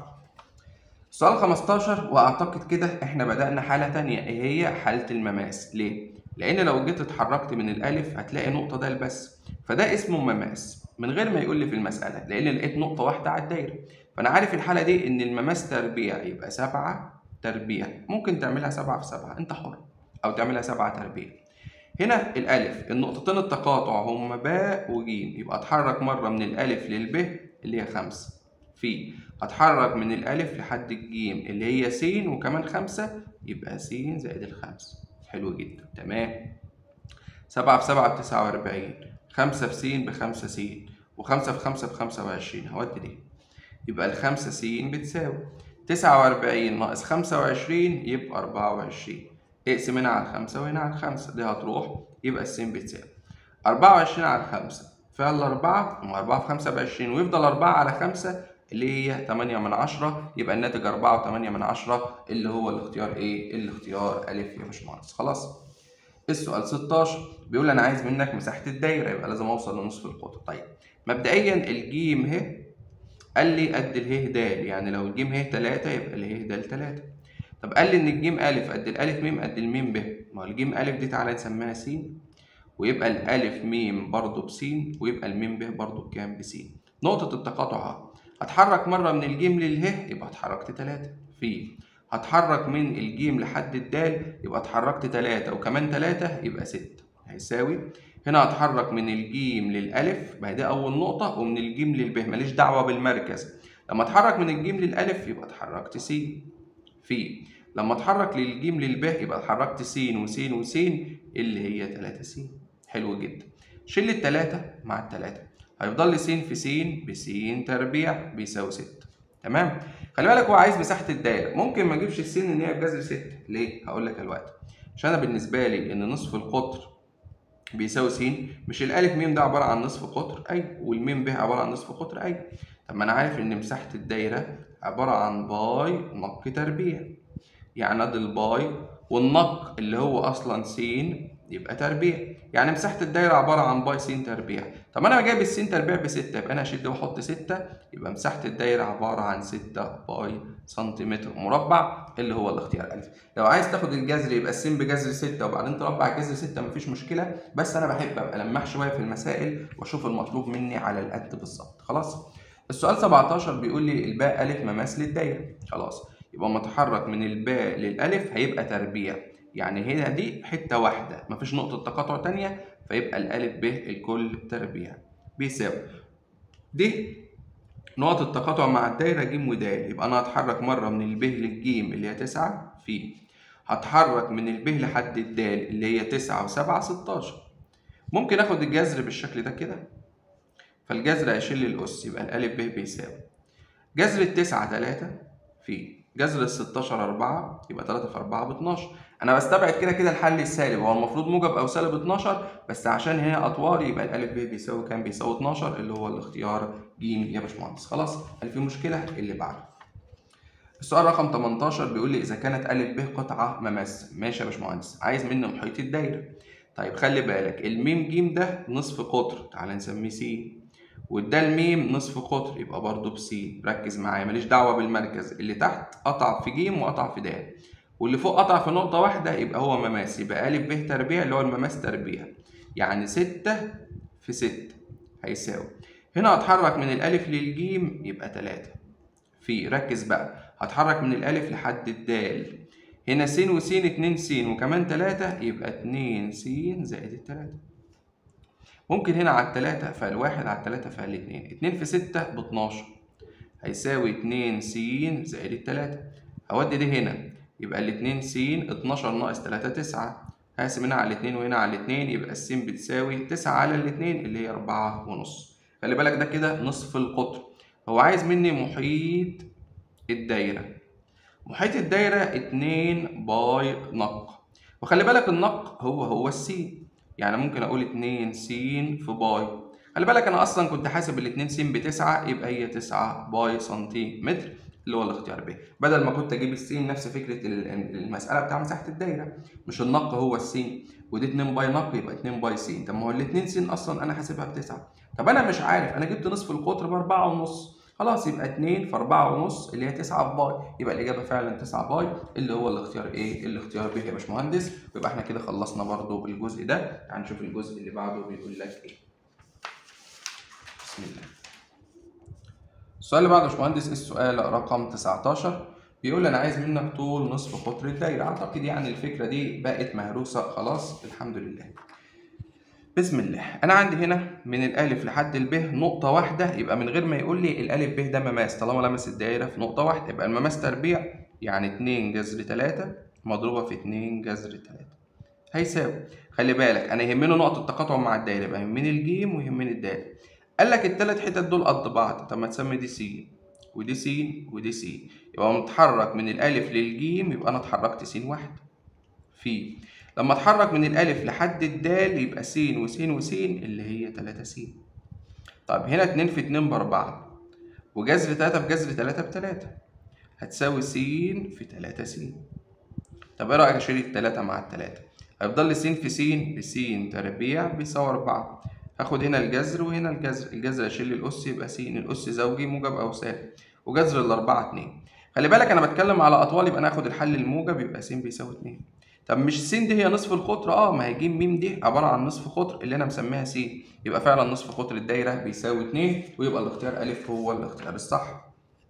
سؤال 15 واعتقد كده احنا بدأنا حالة تانية ايه هي حالة المماس ليه؟ لأن لو جيت اتحركت من الألف هتلاقي نقطة د بس فده اسمه مماس من غير ما يقول لي في المسألة لأن لقيت نقطة واحدة على الدايرة فأنا عارف الحالة دي إن المماس تربيع يبقى سبعة تربيع ممكن تعملها سبعة في سبعة أنت حر أو تعملها سبعة تربيع هنا الألف النقطتين التقاطع هما باء وجيم يبقى أتحرك مرة من الألف للب اللي هي خمسة في هتحرك من الألف لحد الجيم اللي هي س وكمان خمسة يبقى س زائد الخمسة حلو جدا تمام سبعة في سبعة بتسعة وأربعين خمسة في س بخمسة س وخمسة في خمسة بخمسة وعشرين هودي دي يبقى الخمسة س بتساوي تسعة وأربعين ناقص خمسة وعشرين يبقى أربعة وعشرين اقسم هنا على الخمسة وهنا على الخمسة دي هتروح يبقى السين بتساوي أربعة وعشرين على الخمسة فيلا أربعة وأربعة في خمسة بعشرين ويفضل أربعة على خمسة اللي هي تمانية من عشرة يبقى الناتج أربعة وتمانية من عشرة اللي هو الاختيار إيه؟ الاختيار ألف يا باشمهندس خلاص السؤال 16 بيقول أنا عايز منك مساحة الدايرة يبقى لازم أوصل لنصف القطر طيب مبدئيا الجيم ه قال لي قد اله د يعني لو الجيم ه 3 يبقى اله د 3 طب قال لي ان الجيم الف قد الالف م قد الميم ب ما هو الجيم الف دي تعالى نسميها س ويبقى الالف م برضه بس ويبقى الميم ب برضه بكام بس نقطة التقاطع اهو هتحرك مرة من الجيم للهه يبقى اتحركت 3 في هتحرك من الجيم لحد الدال يبقى اتحركت 3 وكمان 3 يبقى 6 هيساوي هنا هتحرك من الجيم للألف ما هي دي أول نقطة ومن الجيم للب ماليش دعوة بالمركز لما اتحرك من الجيم للألف يبقى اتحركت س في لما اتحرك للجيم للب يبقى اتحركت س وس وس اللي هي 3 س حلو جدا شيل التلاتة مع التلاتة هيفضل لي س في س بس تربيع بيساوي 6 تمام خلي بالك هو عايز مساحة الدايرة ممكن ما اجيبش السين ان هي بجذر 6 ليه؟ هقول لك دلوقتي عشان انا بالنسبة لي ان نصف القطر بيساوي س مش الالف م ده عباره عن نصف قطر اي والميم ب عباره عن نصف قطر اي طب ما انا عارف ان مساحه الدايره عباره عن باي نق تربيع يعني ادي الباي والنق اللي هو اصلا س يبقى تربيع يعني مساحه الدايره عباره عن باي س تربيع طب انا جايب الس تربيع ب 6 يبقى انا اشيل ده واحط 6 يبقى مساحه الدايره عباره عن 6 باي سنتيمتر مربع اللي هو الاختيار الف لو عايز تاخد الجذر يبقى الس بجذر 6 وبعدين تربع جذر 6 مفيش مشكله بس انا بحب ابقى لماح شويه في المسائل واشوف المطلوب مني على القد بالظبط خلاص السؤال 17 بيقول لي الباء الف مماس للدايره خلاص يبقى متحرك من الباء للالف هيبقى تربيع يعني هنا دي حتة واحدة مفيش نقطة تقاطع تانية فيبقى الألف ب الكل تربيع بيساوي دي نقط التقاطع مع الدايرة ج ود يبقى أنا هتحرك مرة من الب للج اللي هي تسعة في هتحرك من الب لحد الدال اللي هي تسعة وسبعة ستاشر ممكن آخد الجذر بالشكل ده كده فالجذر هيشيل لي الأس يبقى الألف ب بيساوي جذر التسعة تلاتة في جذر ال 16 4 يبقى 3 في 4 ب 12 انا بستبعد كده كده الحل السالب هو المفروض موجب او سالب 12 بس عشان هنا اطوال يبقى الالف ب بيساوي كام بيساوي 12 اللي هو الاختيار ج يا باشمهندس خلاص هل في مشكله اللي بعده السؤال رقم 18 بيقول لي اذا كانت ا ب قطعه مماس ماشي يا باشمهندس عايز مني محيط الدايره طيب خلي بالك الميم ج ده نصف قطر تعال نسميه س والدال ميم نصف قطر يبقى برضه بس ركز معايا ماليش دعوه بالمركز اللي تحت قطع في ج وقطع في د واللي فوق قطع في نقطه واحده يبقى هو مماس يبقى ا ب تربيع اللي هو المماس تربيع يعني 6 في 6 هيساوي هنا هتحرك من الالف للجيم يبقى 3 في ركز بقى هتحرك من الالف لحد الدال هنا س وس 2 س وكمان 3 يبقى 2 س زائد التلاتة ممكن هنا على التلاتة فالواحد على التلاتة فالاتنين اتنين في ستة باتناشر هيساوي اتنين س زائد التلاتة هودي دي هنا يبقى الاتنين س اتناشر ناقص تلاتة تسعة هقسم هنا على الاتنين وهنا على الاتنين يبقى الس بتساوي تسعة على الاتنين اللي هي أربعة ونص خلي بالك ده كده نصف القطر هو عايز مني محيط الدايرة محيط الدايرة اتنين باي نق وخلي بالك النق هو هو السين يعني ممكن اقول 2 س في باي خلي بالك انا اصلا كنت حاسب ال 2 س بتسعة يبقى هي 9 باي سنتيمتر اللي هو الاختيار ب بدل ما كنت اجيب السين نفس فكره المساله بتاع مساحه الدايره مش النق هو السين ودي 2 باي نق يبقى 2 باي س طب ما هو ال 2 س اصلا انا حاسبها بتسعة طب انا مش عارف انا جبت نصف القطر باربعة ونص خلاص يبقى 2 في 4 ونص اللي هي 9 باي يبقى الاجابه فعلا 9 باي اللي هو الاختيار ايه الاختيار ب يا باشمهندس ويبقى احنا كده خلصنا برضو الجزء ده تعال نشوف الجزء اللي بعده بيقول لك ايه بسم الله السؤال اللي بعده يا باشمهندس السؤال رقم 19 بيقول انا عايز منك طول نصف قطر الدايره اعتقد يعني الفكره دي بقت مهروسه خلاص الحمد لله بسم الله انا عندي هنا من الالف لحد الب نقطه واحده يبقى من غير ما يقول لي الالف ب ده مماس طالما لمس الدايره في نقطه واحده يبقى المماس تربيع يعني 2 جذر 3 مضروبه في 2 جذر 3 هيساوي خلي بالك انا يهمني نقطه التقاطع مع الدايره يبقى يهمني الجيم ويهمني الدال قال لك الثلاث حتت دول قد بعض طب ما تسمي دي س ودي س ودي س يبقى متحرك من الالف للجيم يبقى انا اتحركت س واحد في لما اتحرك من الالف لحد الدال يبقى س وس وس اللي هي 3 س طب هنا 2 في 2 ب 4 وجذر 3 في جذر 3 ب 3 هتساوي س في 3 س طب ايه رايك اشيل التلاتة مع التلاتة هيفضل لي س في س بس تربيع بيساوي 4 هاخد هنا الجذر وهنا الجذر الجذر اشيل لي الاس يبقى س الاس زوجي موجب او سالب وجذر الاربعة 2 خلي بالك انا بتكلم على اطوال يبقى انا هاخد الحل الموجب يبقى س بيساوي 2 طب مش س دي هي نصف القطر اه ما هي ج م دي عباره عن نصف قطر اللي انا مسميها س يبقى فعلا نصف قطر الدايره بيساوي 2 ويبقى الاختيار ا هو الاختيار الصح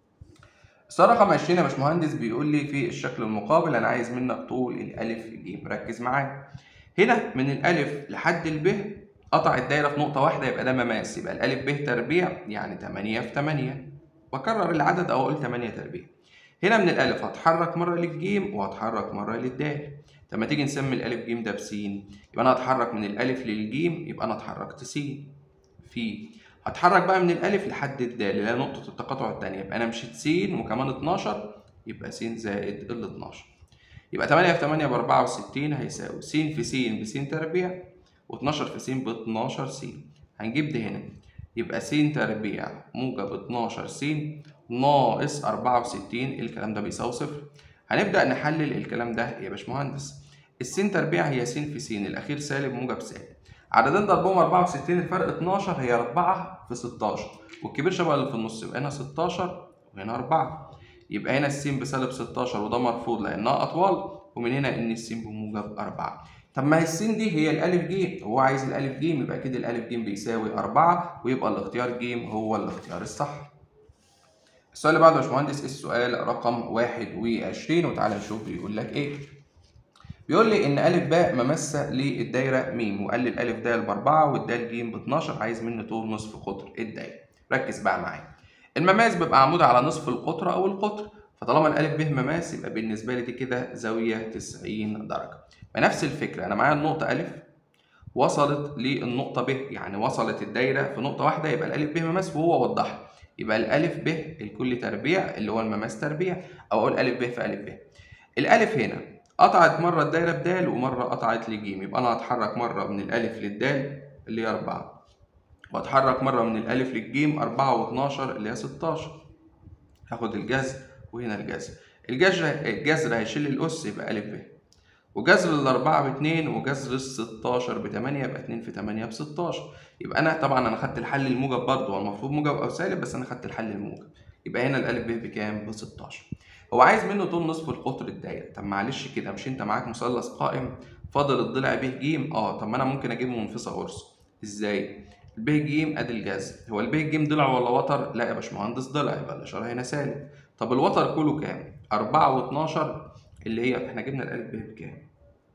السؤال رقم 20 يا باشمهندس بيقول لي في الشكل المقابل انا عايز منك طول الالف ج ركز معايا هنا من الالف لحد الب قطع الدايره في نقطه واحده يبقى ده مماس يبقى الالف ب تربيع يعني 8 في 8 بكرر العدد او اقول 8 تربيع هنا من الالف هتحرك مره للجيم وهتحرك مره للدال طب ما تيجي نسمي الالف ج ده بس يبقى انا هتحرك من الالف للجيم يبقى انا اتحركت س في هتحرك بقى من الالف لحد الدال اللي هي نقطه التقاطع الثانيه يبقى انا مشيت س وكمان 12 يبقى س زائد ال 12 يبقى 8 في 8 ب 64 هيساوي س في س بس تربيع و12 في س ب 12 س هنجيب ده هنا يبقى س تربيع موجب 12 س ناقص 64 الكلام ده بيساوي صفر هنبدأ نحلل الكلام ده يا باشمهندس السين تربيع هي س في س الأخير سالب موجب سالب عددين ضربهم 64 الفرق 12 هي 4 في 16 والكبير شبه اللي في النص يبقى هنا 16 وهنا 4 يبقى هنا السين بسالب 16 وده مرفوض لأنها أطوال ومن هنا إن السين بموجب 4 طب ما هي السين دي هي الألف ج هو عايز الألف ج يبقى كده الألف ج بيساوي 4 ويبقى الاختيار ج هو الاختيار الصح السؤال اللي بعده يا باشمهندس السؤال رقم 21 وتعالى نشوف بيقول لك ايه بيقول لي ان الف باء ممسه للدايره م وقال لي الالف د باربعه والدال ج ب 12 عايز مني طول نصف قطر الدايره ركز بقى معايا المماس بيبقى عمود على نصف القطر او القطر فطالما الالف ب مماس يبقى بالنسبه لي دي كده زاويه 90 درجه فنفس الفكره انا معايا النقطه الف وصلت للنقطه ب يعني وصلت الدايره في نقطه واحده يبقى الالف ب مماس وهو وضحها يبقى الالف ب الكل تربيع اللي هو المماس تربيع او اقول الف ب في الف ب الالف هنا قطعت مره الدايره بدال ومره قطعت لجيم يبقى انا هتحرك مره من الالف للدال اللي هي 4 واتحرك مره من الالف للجيم 4 و12 اللي هي 16 هاخد الجذر وهنا الجذر الجذر الجذر هيشيل الاس يبقى الف ب وجذر الأربعة باتنين وجذر الستاشر بتمانية يبقى اتنين في تمانية بستاشر يبقى أنا طبعا أنا خدت الحل الموجب برضه هو المفروض موجب أو سالب بس أنا خدت الحل الموجب يبقى هنا الألف ب بكام؟ بستاشر هو عايز منه طول نصف القطر الدايرة طب معلش كده مش أنت معاك مثلث قائم فاضل الضلع ب ج اه طب ما أنا ممكن أجيبه من فيثاغورس إزاي؟ الب ج ادي الجذر هو الب ج ضلع ولا وتر؟ لا يا باشمهندس ضلع يبقى الإشارة هنا سالب طب الوتر كله كام؟ 4 و12 اللي هي احنا جبنا الألف ب بكام؟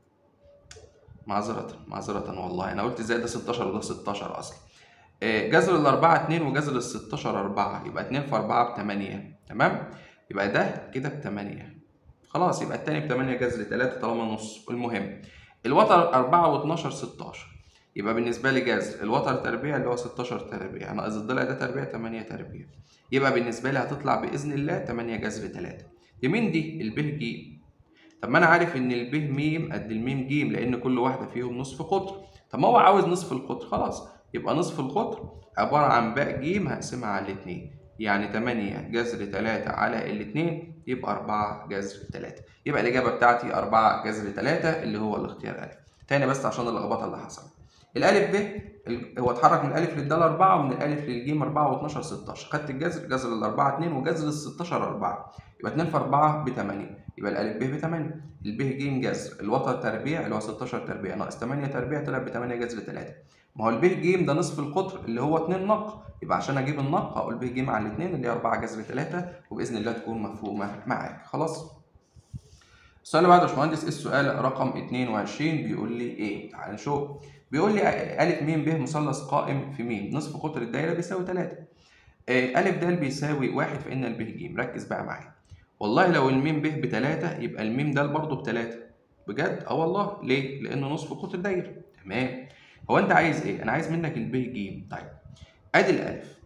معذرة معذرة والله أنا قلت إزاي ده 16 وده 16 أصلا جذر الأربعة اتنين وجذر الستاشر أربعة يبقى اتنين في أربعة بتمانية تمام؟ يبقى ده كده بتمانية خلاص يبقى التاني بتمانية جذر تلاتة طالما نص المهم الوتر أربعة واتناشر ستاشر يبقى بالنسبة لي جذر الوتر تربيع اللي هو 16 تربيع ناقص الضلع ده تربيع 8 تربيع يبقى بالنسبة لي هتطلع بإذن الله 8 جذر 3 يمين دي الب ج طب ما أنا عارف إن الب م قد الميم ج لأن كل واحدة فيهم نصف قطر طب ما هو عاوز نصف القطر خلاص يبقى نصف القطر عبارة عن باء ج هقسمها على الاتنين يعني 8 جذر 3 على الاتنين يبقى 4 جذر 3 يبقى الإجابة بتاعتي 4 جذر 3 اللي هو الاختيار ألف تاني بس عشان اللخبطة اللي حصلت الالف ب هو اتحرك من الالف للدال 4 ومن الالف للجيم 4 و12 16 خدت الجذر جذر الاربعه 2 وجذر ال 16 4 يبقى 2 في 4 ب 8 يبقى الالف ب ب 8 الب ج جذر الوتر تربيع اللي هو 16 تربيع ناقص 8 تربيع طلع ب 8 جذر 3 ما هو الب ج ده نصف القطر اللي هو 2 نق يبقى عشان اجيب النق هقول ب ج على الاثنين اللي هي 4 جذر 3 وباذن الله تكون مفهومه معاك خلاص السؤال اللي بعده يا باشمهندس السؤال رقم 22 بيقول لي ايه؟ تعال نشوف بيقول لي أ م ب مثلث قائم في م نصف قطر الدايرة بيساوي 3 أ د بيساوي 1 فإن الب ج ركز بقى معايا والله لو الميم ب بتلاتة يبقى الميم د برضه بتلاتة بجد؟ اه والله ليه؟ لأنه نصف قطر الدايرة تمام هو أنت عايز إيه؟ أنا عايز منك الب ج طيب أدي الألف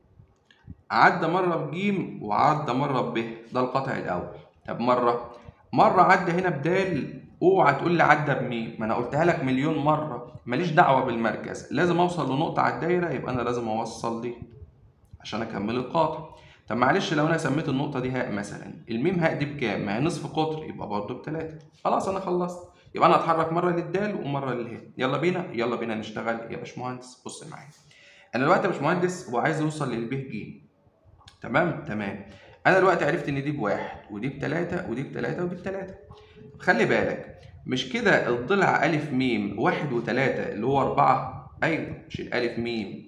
عدى مرة بجيم وعدى مرة ب ده القطع الأول طب مرة مرة عدى هنا بدال اوعى تقول لي عدى بمين ما انا قلتها لك مليون مره ماليش دعوه بالمركز لازم اوصل لنقطه على الدايره يبقى انا لازم اوصل دي عشان اكمل القاطع طب معلش لو انا سميت النقطه دي هاء مثلا الميم هاء دي بكام ما هي نصف قطر يبقى برضه بتلاتة خلاص انا خلصت يبقى انا هتحرك مره للدال ومره للهاء يلا بينا يلا بينا نشتغل يا باشمهندس بص معايا انا دلوقتي يا باشمهندس هو عايز يوصل للب ج تمام تمام انا دلوقتي عرفت ان دي بواحد ودي بتلاتة ودي بتلاتة ودي بتلاتة خلي بالك مش كده الضلع ألف ميم واحد وتلاتة اللي هو أربعة أيوة مش الألف ميم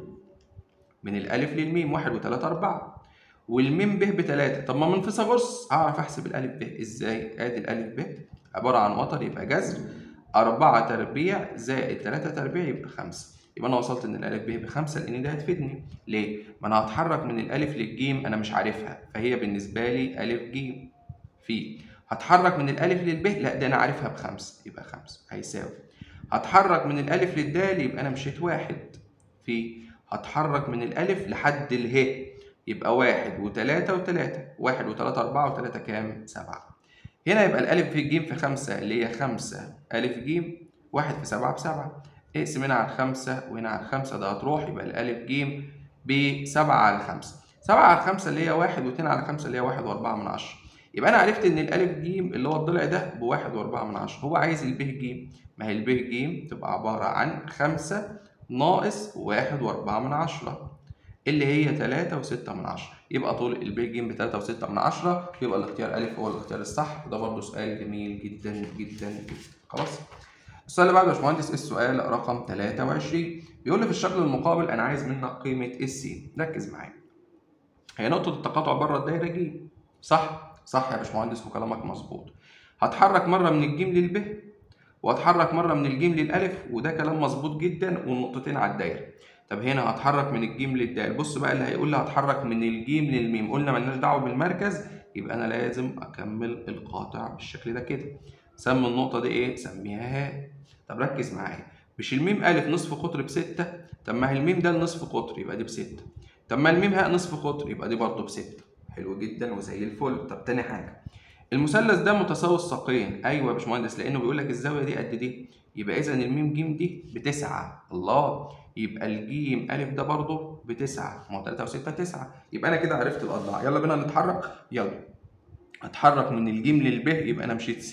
من الألف للميم واحد وتلاتة أربعة والميم ب بتلاتة طب ما من فيثاغورس أعرف أحسب الألف ب إزاي؟ آدي الألف ب عبارة عن وتر يبقى جذر أربعة تربيع زائد تلاتة تربيع يبقى خمسة يبقى أنا وصلت إن الألف ب بخمسة لأن ده هتفيدني ليه؟ ما أنا هتحرك من الألف للجيم أنا مش عارفها فهي بالنسبة لي ألف جيم في هتحرك من الألف للب لا ده أنا عارفها بخمسة يبقى خمسة هيساوي هتحرك من الألف للدال يبقى أنا مشيت واحد في هتحرك من الألف لحد اله يبقى واحد وتلاتة وتلاتة واحد وتلاتة أربعة وتلاتة كام؟ سبعة هنا يبقى الألف في الجيم في خمسة اللي هي خمسة ألف جيم واحد في سبعة بسبعة اقسم هنا على الخمسة وهنا على الخمسة ده هتروح يبقى الألف جيم بسبعة على خمسة سبعة على خمسة اللي هي واحد واتنين على خمسة اللي هي واحد وأربعة من عشرة يبقى انا عرفت ان الالف ج اللي هو الضلع ده بواحد واربعة من عشرة هو عايز الب ج ما هي الب ج تبقى عبارة عن خمسة ناقص واحد واربعة من عشرة اللي هي تلاتة وستة من عشرة يبقى طول الب ج بتلاتة وستة من عشرة يبقى الاختيار ألف هو الاختيار الصح وده برضه سؤال جميل جدا جدا جدا خلاص السؤال اللي بعده يا باشمهندس السؤال رقم 23 بيقول لي في الشكل المقابل انا عايز منك قيمة الس ركز معايا هي نقطة التقاطع بره الدايرة ج صح؟ صح يا باشمهندس وكلامك مظبوط هتحرك مره من الجيم للب وهتحرك مره من الجيم للالف وده كلام مظبوط جدا والنقطتين على الدايره طب هنا هتحرك من الجيم للدال بص بقى اللي هيقول لي هتحرك من الجيم للميم قلنا ملناش دعوه بالمركز يبقى انا لازم اكمل القاطع بالشكل ده كده سمي النقطه دي ايه سميها ها طب ركز معايا مش الميم الف نصف قطر بستة طب ما هي الميم ده نصف قطر يبقى دي بستة طب ما الميم هاء نصف قطر يبقى دي برضه بستة حلو جدا وزي الفل طب تاني حاجه المثلث ده متساوي الساقين ايوه يا باشمهندس لانه بيقول لك الزاويه دي قد دي يبقى اذا الميم جيم دي بتسعة الله يبقى الجيم الف ده برضه بتسعة ما هو 3 و6 9 يبقى انا كده عرفت الاضلاع يلا بينا نتحرك يلا هتحرك من الجيم للب يبقى انا مشيت س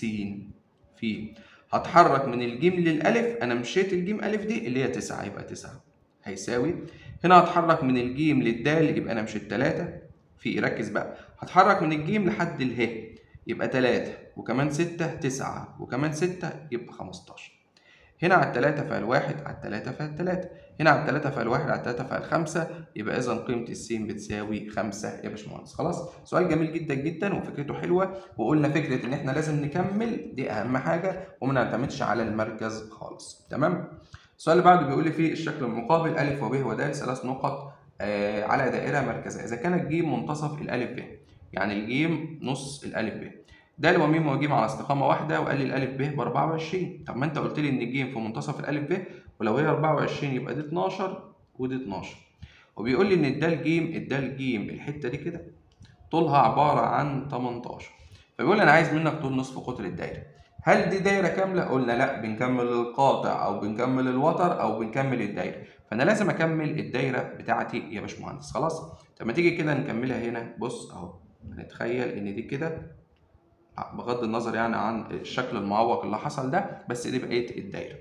في هتحرك من الجيم للالف انا مشيت الجيم الف دي اللي هي 9 يبقى 9 هيساوي هنا هتحرك من الجيم للدال يبقى انا مشيت 3 في ركز بقى هتحرك من الجيم لحد اله يبقى 3 وكمان 6 9 وكمان 6 يبقى 15 هنا على التلاتة فعل واحد على التلاتة فعل تلاتة هنا على التلاتة فعل واحد على التلاتة فعل خمسة يبقى إذا قيمة السين بتساوي خمسة يا باشمهندس خلاص سؤال جميل جدا جدا وفكرته حلوة وقلنا فكرة إن إحنا لازم نكمل دي أهم حاجة وما نعتمدش على المركز خالص تمام السؤال اللي بعده بيقول لي فيه الشكل المقابل ألف وب ودال ثلاث نقط آه على دائرة مركزية إذا كان الجيم منتصف الألف ب يعني الجيم نص الألف ب د وميم وجيم على استقامة واحدة وقال لي الألف ب ب 24 طب ما أنت قلت لي إن الجيم في منتصف الألف ب ولو هي 24 يبقى دي 12 ودي 12 وبيقول لي إن الدال جيم الدال جيم الحتة دي كده طولها عبارة عن 18 فبيقول لي أنا عايز منك طول نصف قطر الدايرة هل دي دايرة كاملة؟ قلنا لا بنكمل القاطع أو بنكمل الوتر أو بنكمل الدايرة فأنا لازم أكمل الدايرة بتاعتي يا باشمهندس خلاص؟ طب ما تيجي كده نكملها هنا بص أهو هنتخيل إن دي كده بغض النظر يعني عن الشكل المعوق اللي حصل ده بس دي بقيه الدايره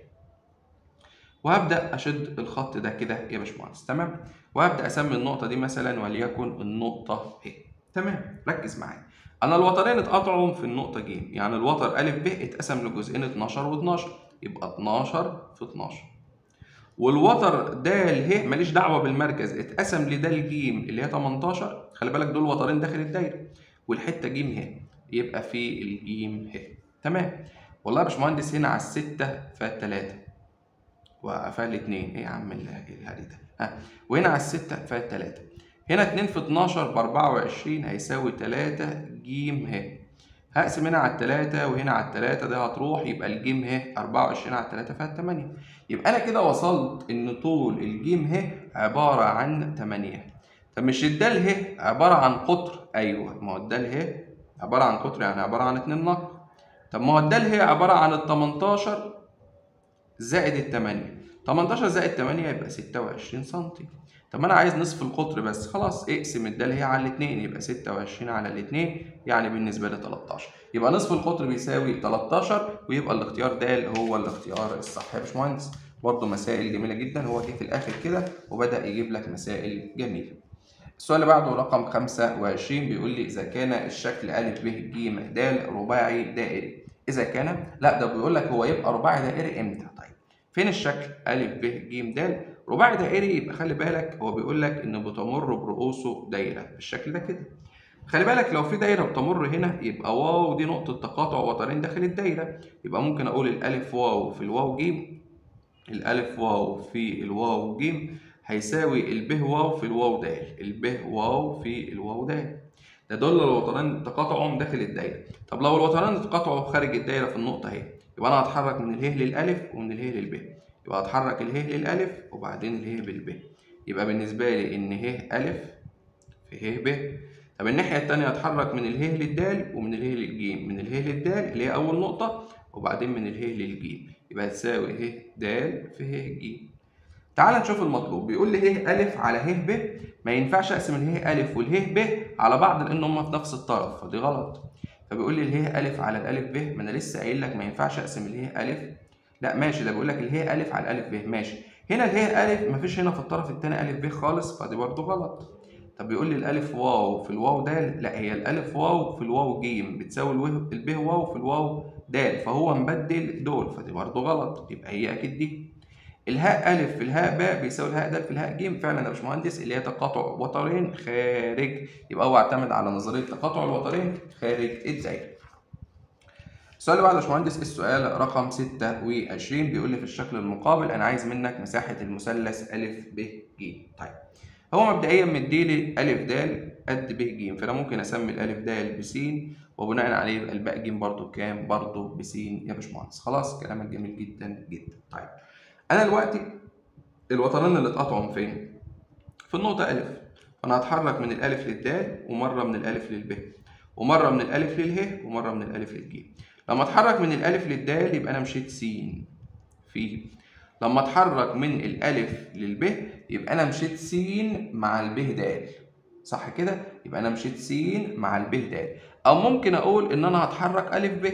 وهبدا اشد الخط ده كده يا باشمهندس تمام وهبدا اسمي النقطه دي مثلا وليكن النقطه ه تمام ركز معايا انا الوترين اتقطعوا في النقطه ج يعني الوتر ا ب اتقسم لجزئين 12 و12 يبقى 12 في 12 والوتر د ه ماليش دعوه بالمركز اتقسم لد ج اللي هي 18 خلي بالك دول وترين داخل الدايره والحته ج ه يبقى في الجيم ه تمام والله يا باشمهندس هنا على الستة فالتلاتة فالاتنين ايه يا عم الهري ده ها وهنا على الستة فالتلاتة هنا اتنين في اتناشر بأربعة وعشرين هيساوي تلاتة جيم ه هقسم هنا على التلاتة وهنا على التلاتة ده هتروح يبقى الجيم ه أربعة وعشرين على التلاتة فيها تمانية يبقى أنا كده وصلت إن طول الجيم ه عبارة عن تمانية طب مش الدال ه عبارة عن قطر أيوه ما هو الدال ه عبارة عن قطر يعني عبارة عن اتنين نقط طب ما هو الدال هي عبارة عن ال 18 زائد ال 8 18 زائد 8 يبقى 26 سم طب ما انا عايز نصف القطر بس خلاص اقسم الدال هي على الاثنين يبقى 26 على الاثنين يعني بالنسبة لي 13 يبقى نصف القطر بيساوي 13 ويبقى الاختيار د هو الاختيار الصح يا باشمهندس برضه مسائل جميلة جدا هو جه في الآخر كده وبدأ يجيب لك مسائل جميلة السؤال اللي بعده رقم 25 بيقول لي إذا كان الشكل أ ب ج د رباعي دائري إذا كان لا ده بيقول لك هو يبقى رباعي دائري إمتى طيب فين الشكل أ ب ج د رباعي دائري يبقى خلي بالك هو بيقول لك إنه بتمر برؤوسه دايرة بالشكل ده كده خلي بالك لو في دايرة بتمر هنا يبقى واو دي نقطة تقاطع وترين داخل الدايرة يبقى ممكن أقول الألف واو في الواو ج الألف واو في الواو ج هيساوي الب واو في الواو د الب واو في الواو د ده دول الوترين تقاطعهم داخل الدايره طب لو الوترين تقاطعوا خارج الدايره في النقطه اهي يبقى انا هتحرك من اله للالف ومن اله للب يبقى هتحرك اله للالف وبعدين اله بالب يبقى بالنسبه لي ان ه الف في ه ب طب الناحيه الثانيه هتحرك من اله للدال ومن اله للجيم من اله للدال اللي هي اول نقطه وبعدين من اله للجيم يبقى تساوي ه د في ه ج تعال نشوف المطلوب بيقول لي ه أ على ه ب ما ينفعش اقسم اله أ واله ب على بعض لان هم في نفس الطرف فدي غلط فبيقول لي اله أ على الالف ب ما انا لسه قايل لك ما ينفعش اقسم اله أ لا ماشي ده بيقول لك اله أ على الالف ب ماشي هنا اله أ مفيش هنا في الطرف الثاني أ ب خالص فدي برضه غلط طب بيقول لي الالف واو في الواو د لا هي الالف واو في الواو ج بتساوي الب واو في الواو د فهو مبدل دول فدي برضه غلط يبقى هي اكيد دي الهاء أ في الهاء باء بيساوي الهاء د في الهاء ج فعلا يا باشمهندس اللي هي تقاطع وترين خارج يبقى هو اعتمد على نظريه تقاطع الوترين خارج الدايره. السؤال اللي بعده يا باشمهندس السؤال رقم 26 بيقول لي في الشكل المقابل انا عايز منك مساحه المثلث ا ب ج طيب هو مبدئيا مديلي ا د قد ب ج فانا ممكن اسمي الالف د ب س وبناء عليه يبقى الباء ج برضه بكام؟ برضه ب س يا باشمهندس خلاص كلامك جميل جدا جدا طيب انا دلوقتي الوترين اللي اتقطعوا فين؟ في النقطه ا فانا هتحرك من الالف للدال ومره من الالف للب ومره من الالف لله ومره من الالف للج لما اتحرك من الالف للدال يبقى انا مشيت س في لما اتحرك من الالف للب يبقى انا مشيت س مع الب د صح كده يبقى انا مشيت س مع الب د او ممكن اقول ان انا هتحرك ا ب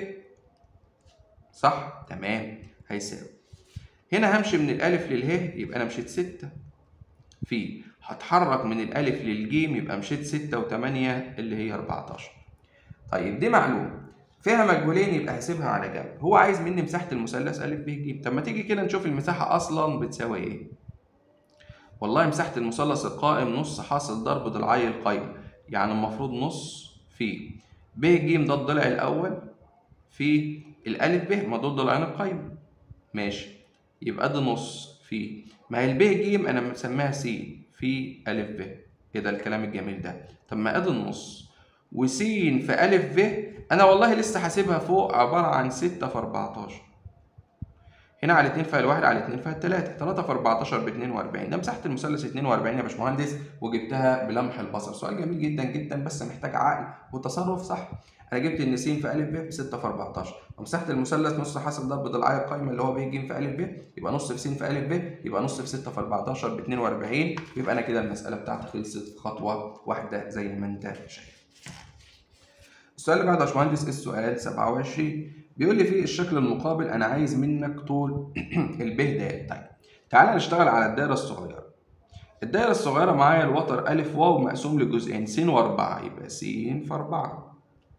صح تمام هيساوي هنا همشي من الالف لله يبقى انا مشيت 6 في هتحرك من الالف للجيم يبقى مشيت 6 و8 اللي هي 14 طيب دي معلومه فيها مجهولين يبقى هسيبها على جنب هو عايز مني مساحه المثلث ا ب ج طب ما تيجي كده نشوف المساحه اصلا بتساوي ايه والله مساحه المثلث القائم نص حاصل ضرب ضلعي القايمه يعني المفروض نص في ب ج ده الضلع الاول في الالف ب ما دول ضلعين القايمه ماشي يبقى ده نص في ما هي الب ج انا مسميها س في ا ب ايه ده الكلام الجميل ده طب ما ادي النص وس في ا ب انا والله لسه حاسبها فوق عباره عن 6 في 14 هنا على 2 فيها الواحد على 2 فيها التلاتة 3 في 14 ب 42 ده مساحة المثلث 42 يا باشمهندس وجبتها بلمح البصر سؤال جميل جدا جدا بس محتاج عقل وتصرف صح انا جبت ان س في ا ب ب 6 في 14 ومساحة المثلث نص حاسب ضرب ضلعي القايمة اللي هو ب ج في ا ب يبقى نص في س في ا ب يبقى نص في 6 في 14 ب 42 يبقى انا كده المسألة بتاعتي خلصت في خطوة واحدة زي ما انت شايف السؤال اللي بعده يا باشمهندس السؤال 27 بيقول لي في الشكل المقابل انا عايز منك طول الب د طيب تعالى نشتغل على الدايره الصغيره الدايره الصغيره معايا الوتر ا واو مقسوم لجزئين س و4 يبقى س في 4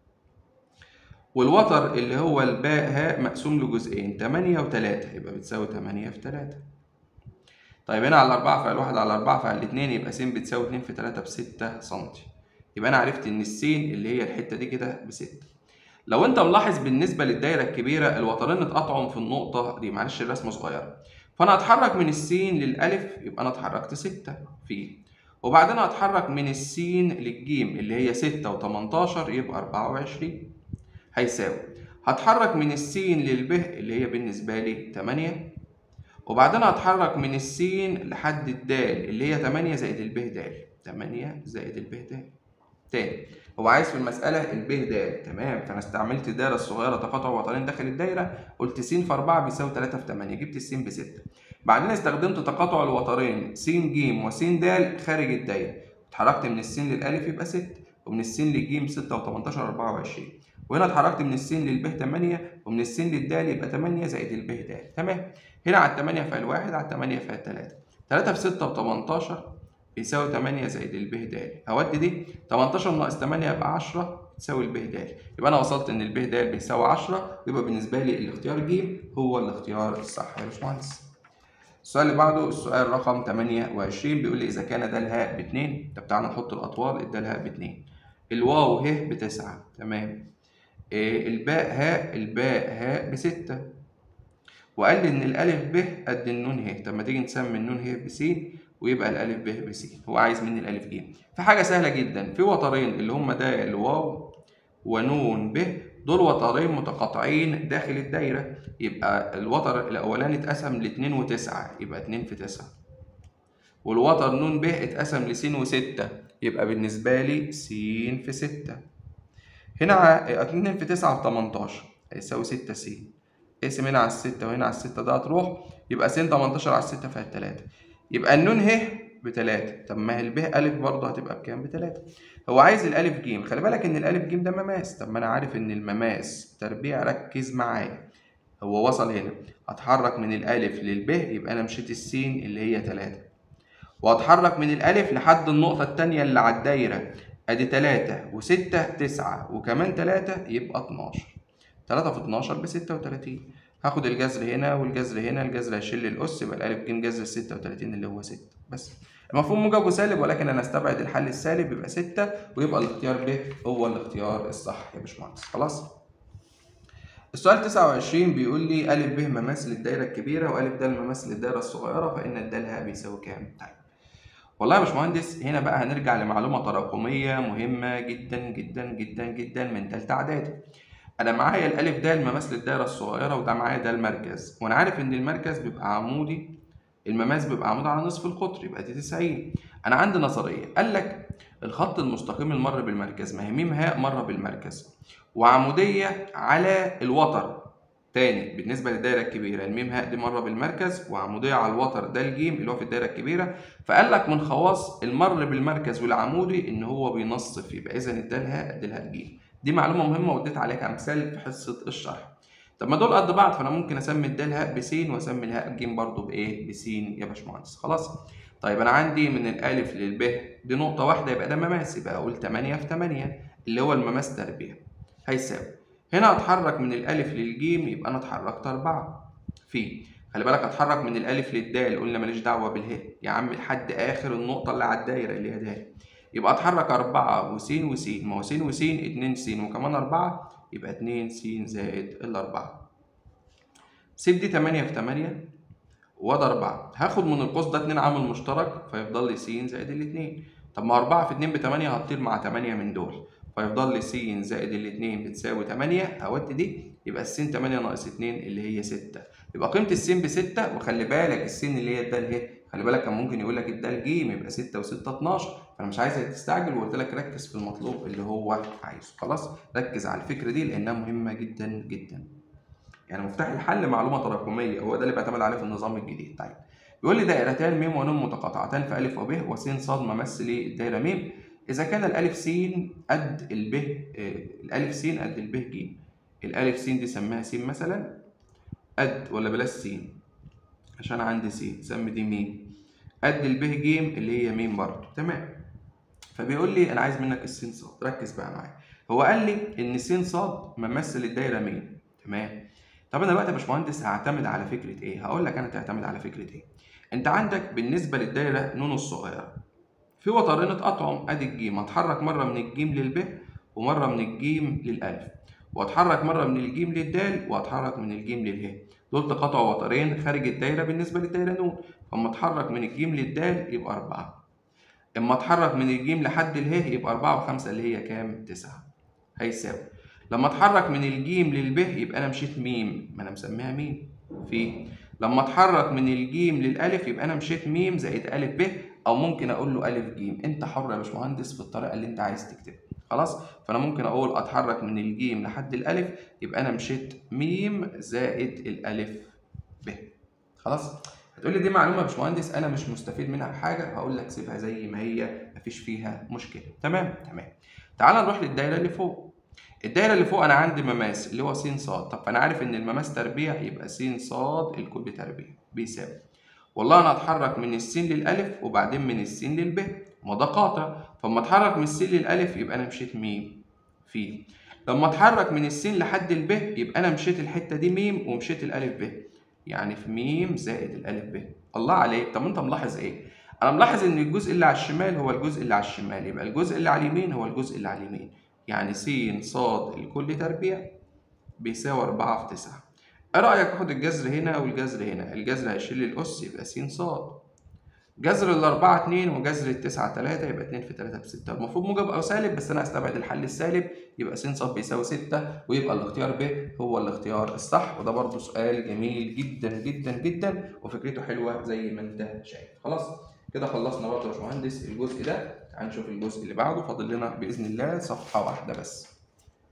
والوتر اللي هو الباء هاء مقسوم لجزئين 8 و3 يبقى بتساوي 8 في 3 طيب هنا على 4 فعل 1 على 4 فعل 2 يبقى س بتساوي 2 في 3 ب 6 سم يبقى انا عرفت ان السين اللي هي الحته دي كده ب 6 لو انت ملاحظ بالنسبه للدايره الكبيره الوترين اتقطعوا في النقطه دي معلش الرسمه صغيره فانا هتحرك من السين للالف يبقى انا اتحركت 6 في وبعدين هتحرك من السين للجيم اللي هي 6 و18 يبقى 24 هيساوي هتحرك من السين للب اللي هي بالنسبه لي 8 وبعدين هتحرك من السين لحد الدال اللي هي 8 زائد الب د 8 زائد الب د تاني هو عايز في المسألة الب د تمام فأنا استعملت الدايرة الصغيرة تقاطع وترين داخل الدايرة قلت س في 4 بيساوي 3 في 8 جبت الس ب 6 بعدين استخدمت تقاطع الوترين س ج وس د خارج الدايرة اتحركت من السين للألف يبقى 6 ومن السين للجيم 6 و18 24 وهنا اتحركت من السين للب 8 ومن السين للدال يبقى 8 زائد الب د تمام هنا على 8 فيها الواحد على 8 فيها 3 3 في 6 ب 18 بيساوي 8 زائد الب د هودي دي 18 ناقص 8 يبقى 10 تساوي الب د يبقى انا وصلت ان الب د بيساوي 10 يبقى بالنسبه لي الاختيار ج هو الاختيار الصح يا باشمهندس السؤال اللي بعده السؤال رقم 28 بيقول لي اذا كان د الهاء ب 2 طب تعالى نحط الاطوال الد الهاء ب 2 الواو ه ب 9 تمام إيه الباء هاء الباء هاء ب 6 وقال لي ان الالف ب قد النون ه طب ما تيجي نسمي النون ه ب س ويبقى الالف ب ب س هو عايز مني الالف ج في حاجه سهله جدا في وترين اللي هم ده الواو ونون ب دول وترين متقاطعين داخل الدايره يبقى الوتر الاولاني اتقسم ل 2 و9 يبقى 2 في 9 والوتر نون ب اتقسم ل س و6 يبقى بالنسبه لي س في 6 هنا 2 في 9 ب 18 هيساوي 6 س اقسم هنا على الستة وهنا على الستة ده هتروح يبقى س 18 على الستة فيها التلاتة يبقى النون ه بتلاتة طب ما هي الب ألف برضه هتبقى بكام؟ بتلاتة هو عايز الألف ج خلي بالك إن الألف ج ده مماس طب ما أنا عارف إن المماس تربيع ركز معايا هو وصل هنا هتحرك من الألف للب يبقى أنا مشيت السين اللي هي تلاتة وهتحرك من الألف لحد النقطة التانية اللي على الدايرة أدي تلاتة وستة تسعة وكمان تلاتة يبقى اتناشر تلاتة في اتناشر بستة وتلاتين هاخد الجذر هنا والجذر هنا الجذر هيشيل الأس يبقى الألف ج جذر ستة وتلاتين اللي هو ستة بس المفهوم موجب وسالب ولكن أنا أستبعد الحل السالب يبقى ستة ويبقى الاختيار ب هو الاختيار الصح يا باشمهندس خلاص السؤال 29 بيقول لي أ ب مماثل الدايرة الكبيرة وأ د مماثل الدايرة الصغيرة فإن الد ه بيساوي كام؟ طيب والله يا باشمهندس هنا بقى هنرجع لمعلومة تراكمية مهمة جدا جدا جدا جدا من تالتة إعدادي. أنا معايا الألف د مماثل الدايرة الصغيرة وده معايا ده المركز وأنا عارف إن المركز بيبقى عمودي المماس بيبقى عمود على نصف القطر يبقى دي 90 أنا عندي نظرية قال لك الخط المستقيم المر بالمركز ما هي م ه مر بالمركز وعمودية على الوتر تاني بالنسبة للدايرة الكبيرة الميم هاء دي مرة بالمركز وعمودية على الوتر ده الجيم اللي هو في الدايرة الكبيرة فقال لك من خواص المر بالمركز والعمودي إن هو بينصف يبقى إذا الدال هاء قد الهاء الجيم دي معلومة مهمة واديت عليها أمثال في حصة الشرح طب ما دول قد بعض فأنا ممكن أسمي الدال هاء ب س وأسمي الهاء الجيم برضه بإيه؟ بس يا باشمهندس خلاص طيب أنا عندي من الألف للب دي نقطة واحدة يبقى ده مماس يبقى أقول 8 في 8 اللي هو المماس تربيع هيساوي هنا اتحرك من الالف للجيم يبقى انا اتحركت أربعة في خلي بالك اتحرك من الالف للدال قلنا ماليش دعوه بالهاء يا عم لحد اخر النقطه اللي على الدايره اللي هي د يبقى اتحرك أربعة وس وس ما هو س وس اتنين س وكمان أربعة يبقى اتنين س زائد الأربعة سيب دي تمانية في تمانية وده أربعة هاخد من القوس ده اتنين عامل مشترك فيفضل لي س زائد الاتنين طب ما أربعة في اتنين بتمانية هتطير مع تمانية من دول فيفضل لي س زائد الاتنين بتساوي 8 اودي دي يبقى الس 8 ناقص 2 اللي هي 6 يبقى قيمة الس ب 6 وخلي بالك الس اللي هي الدال اهي خلي بالك كان ممكن يقول لك الدال ج يبقى 6 و6 12 فانا مش عايزك تستعجل وقلت لك ركز في المطلوب اللي هو عايزه خلاص ركز على الفكرة دي لأنها مهمة جدا جدا يعني مفتاح الحل معلومة تراكمية هو ده اللي بيعتمد عليه في النظام الجديد طيب بيقول لي دائرتان م ون متقاطعتان في أ وب وس ص ممثل الدايرة م إذا كان الألف س قد الب الألف س قد الب ج الألف س دي سميها س مثلا قد ولا بلاش س عشان عندي س سمي دي م قد الب ج اللي هي م برضه تمام فبيقول لي أنا عايز منك السين ص ركز بقى معايا هو قال لي إن س ص ممثل الدايرة م تمام طب أنا دلوقتي يا باشمهندس هعتمد على فكرة إيه؟ هقول لك أنا تعتمد على فكرة إيه؟ أنت عندك بالنسبة للدايرة ن الصغيرة في وترين اتقطعوا ادي الجيم هتحرك مره من الجيم للب ومره من الجيم للالف واتحرك مره من الجيم للدال واتحرك من الجيم لله دول تقاطعوا وترين خارج الدايره بالنسبه للدايره نون فاما اتحرك من الجيم للدال يبقى أربعة اما اتحرك من الجيم لحد اله يبقى أربعة وخمسة اللي هي كام؟ تسعة هيساوي لما اتحرك من الجيم للب يبقى انا مشيت ميم ما انا مسميها ميم في لما اتحرك من الجيم للالف يبقى انا مشيت ميم زائد الف ب او ممكن اقول له الف ج انت حر يا باشمهندس في الطريقه اللي انت عايز تكتبها خلاص فانا ممكن اقول اتحرك من الجيم لحد الالف يبقى انا مشيت ميم زائد الالف ب خلاص هتقول لي دي معلومه يا باشمهندس انا مش مستفيد منها بحاجه هقول لك سيبها زي ما هي مفيش فيها مشكله تمام تمام تعال نروح للدايره اللي فوق الدايره اللي فوق انا عندي مماس اللي هو س ص طب فانا عارف ان المماس تربيع يبقى س ص الكل تربيع بيساوي والله انا هتحرك من السين للالف وبعدين من السين للب ما ده قاطع فلما اتحرك من السين للالف يبقى انا مشيت ميم في لما اتحرك من السين لحد الب يبقى انا مشيت الحته دي ميم ومشيت الالف ب يعني في ميم زائد الالف ب الله عليك طب انت ملاحظ ايه انا ملاحظ ان الجزء اللي على الشمال هو الجزء اللي على الشمال يبقى الجزء اللي على اليمين هو الجزء اللي على اليمين يعني س ص الكل تربيع بيساوي 4 في 9 ايه رايك اخد الجذر هنا والجذر هنا الجذر هيشيل لي الاس يبقى س ص جذر الأربعة اتنين وجذر التسعة تلاتة يبقى اتنين في تلاتة بستة المفروض موجب أو سالب بس أنا هستبعد الحل السالب يبقى س ص بيساوي ستة ويبقى الاختيار ب هو الاختيار الصح وده برضه سؤال جميل جدا جدا جدا وفكرته حلوة زي ما أنت شايف خلاص كده خلصنا برضه يا باشمهندس الجزء ده تعال نشوف الجزء اللي بعده فاضل لنا بإذن الله صفحة واحدة بس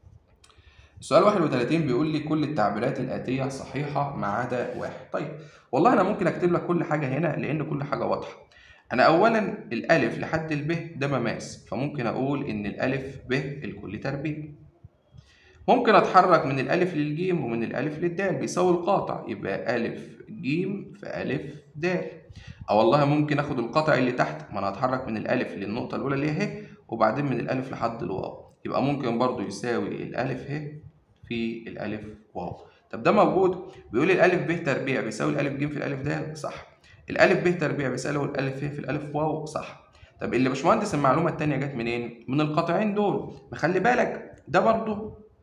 السؤال 31 بيقول لي كل التعبيرات الآتية صحيحة ما عدا واحد. طيب والله أنا ممكن أكتب لك كل حاجة هنا لأن كل حاجة واضحة. أنا أولا الألف لحد الب ده مماس فممكن أقول إن الألف ب الكل تربيع. ممكن أتحرك من الألف للجيم ومن الألف للدال بيساوي القاطع يبقى ألف جيم في ألف د. أو والله ممكن آخد القطع اللي تحت ما أنا هتحرك من الألف للنقطة الأولى اللي هي ه وبعدين من الألف لحد الواو. يبقى ممكن برضو يساوي الألف ه في الألف واو طب ده موجود بيقول الألف ب تربيع بيساوي الألف ج في الألف د صح الألف ب تربيع بيساوي الألف ه في الألف واو صح طب اللي باشمهندس المعلومة التانية جت منين؟ من القطعين دول خلي بالك ده برضو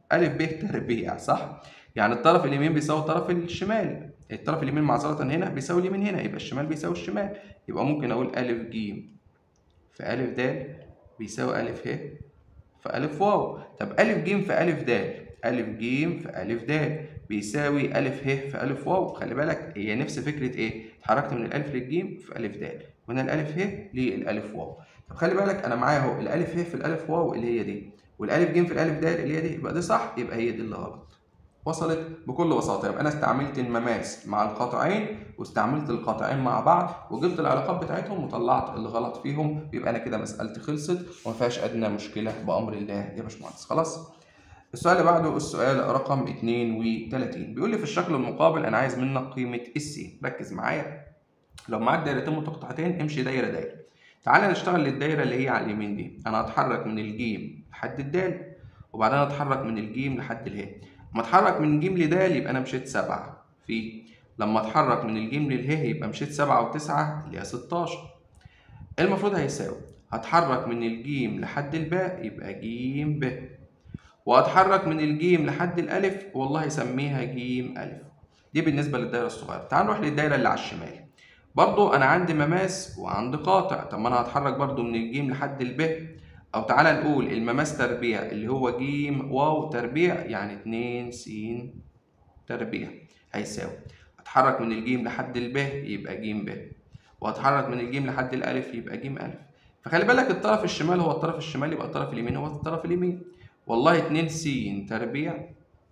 ألف ب تربيع صح؟ يعني الطرف اليمين بيساوي الطرف الشمال الطرف اليمين معذرة هنا بيساوي اليمين هنا يبقى الشمال بيساوي الشمال يبقى ممكن أقول ألف ج في ألف د بيساوي ألف ه في ألف واو طب ألف ج في ألف د ألف ج في ألف د بيساوي ألف ه في ألف واو خلي بالك هي نفس فكرة إيه؟ اتحركت من الألف للجيم في ألف د وهنا الألف ه للألف واو طب خلي بالك أنا معايا أهو الألف ه في الألف واو اللي هي دي والألف ج في الألف د اللي هي دي يبقى دي صح يبقى هي دي اللي غلط وصلت بكل بساطة يبقى أنا استعملت المماس مع القاطعين واستعملت القاطعين مع بعض وجبت العلاقات بتاعتهم وطلعت اللي غلط فيهم يبقى أنا كده مسألتي خلصت وما فيهاش أدنى مشكلة بأمر الله يا باشمهندس خلاص السؤال اللي بعده السؤال رقم 32 بيقول لي في الشكل المقابل أنا عايز منك قيمة السي ركز معايا لو معاك دايرتين متقاطعتين امشي دايرة دايرة تعالى نشتغل للدايرة اللي هي على اليمين دي أنا هتحرك من الجيم لحد الدال وبعدين أتحرك من الجيم لحد الهاء لما اتحرك من ج لد يبقى انا مشيت سبعة في لما اتحرك من الجيم لله يبقى مشيت سبعة وتسعة اللي هي ستاشر المفروض هيساوي هتحرك من الجيم لحد الباء يبقى ج ب وهتحرك من الجيم لحد الالف والله سميها ج الف دي بالنسبة للدايرة الصغيرة تعال نروح للدايرة اللي على الشمال برضو انا عندي مماس وعندي قاطع طب ما انا هتحرك برضو من الجيم لحد الب أو تعالى نقول المماس تربيع اللي هو ج واو تربيع يعني اتنين س تربيع هيساوي أتحرك من الجيم لحد الب يبقى ج ب وأتحرك من الجيم لحد الألف يبقى ج ألف فخلي بالك الطرف الشمال هو الطرف الشمال يبقى الطرف اليمين هو الطرف اليمين والله اتنين س تربيع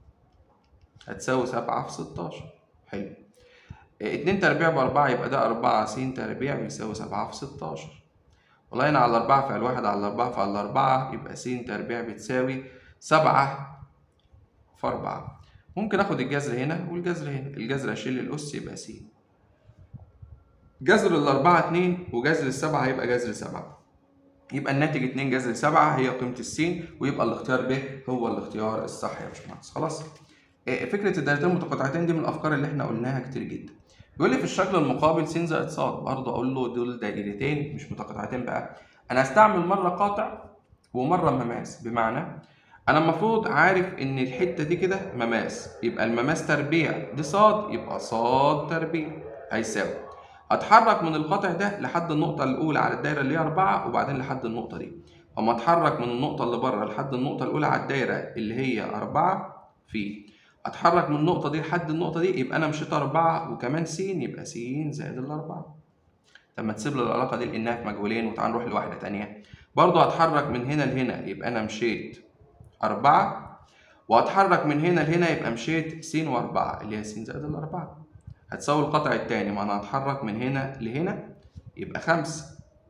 هتساوي سبعة في ستاشر حلو اتنين تربيع بأربعة يبقى ده أربعة س تربيع بيساوي سبعة في ستاشر والله هنا على أربعة فعل واحد على أربعة فعل أربعة يبقى س تربيع بتساوي سبعة في أربعة ممكن آخد الجذر هنا والجذر هنا الجذر أشيل الأس يبقى س جذر الأربعة اتنين وجذر السبعة هيبقى جذر سبعة يبقى الناتج اتنين جذر سبعة هي قيمة السين ويبقى الاختيار ب هو الاختيار الصح يا باشمهندس خلاص فكرة الدايرتين المتقاطعتين دي من الأفكار اللي احنا قلناها كتير جدا بيقول لي في الشكل المقابل س زائد ص برضه اقول له دول دايرتين مش متقاطعتين بقى انا هستعمل مره قاطع ومره مماس بمعنى انا المفروض عارف ان الحته دي كده مماس يبقى المماس تربيع دي ص يبقى ص تربيع هيساوي هتحرك من القاطع ده لحد النقطه الاولى على الدايره اللي هي 4 وبعدين لحد النقطه دي اما اتحرك من النقطه اللي بره لحد النقطه الاولى على الدايره اللي هي 4 في اتحرك من النقطة دي لحد النقطة دي يبقى أنا مشيت أربعة وكمان س يبقى س زائد الأربعة. لما تسيب لي العلاقة دي لأنها في مجهولين وتعال نروح لواحدة تانية. برضه هتحرك من هنا لهنا يبقى أنا مشيت أربعة وهتحرك من هنا لهنا يبقى مشيت س وأربعة اللي هي س زائد الأربعة. هتساوي القطع التاني ما أنا هتحرك من هنا لهنا يبقى خمسة.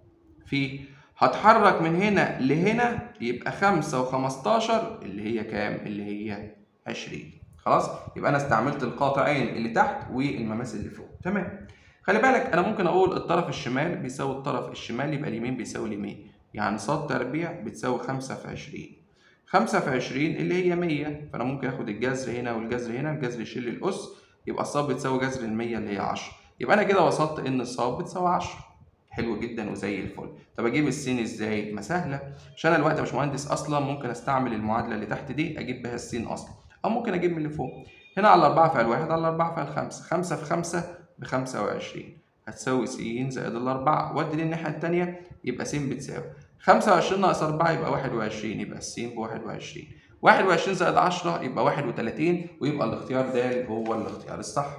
في هتحرك من هنا لهنا يبقى خمسة وخمستاشر اللي هي كام؟ اللي هي عشرين. خلاص يبقى انا استعملت القاطعين اللي تحت والمماس اللي فوق تمام خلي بالك انا ممكن اقول الطرف الشمال بيساوي الطرف الشمال يبقى اليمين بيساوي اليمين يعني ص تربيع بتساوي خمسة في عشرين خمسة في عشرين اللي هي مية فأنا ممكن آخد الجذر هنا والجذر هنا الجذر يشيل الأس يبقى الص بتساوي جذر المية اللي هي عشرة يبقى أنا كده وصلت إن الص بتساوي عشرة حلو جدا وزي الفل طب اجيب السين ازاي ما سهله عشان انا دلوقتي يا باشمهندس اصلا ممكن استعمل المعادله اللي تحت دي اجيب بها السين اصلا أو ممكن أجيب من اللي فوق هنا على أربعة فعل واحد على أربعة فعل خمسة خمسة في خمسة بخمسة وعشرين هتساوي س زائد الأربعة ودي دي الناحية التانية يبقى س بتساوي خمسة وعشرين ناقص أربعة يبقى واحد وعشرين يبقى الس بواحد وعشرين واحد وعشرين زائد عشرة يبقى واحد وتلاتين ويبقى الاختيار د هو الاختيار الصح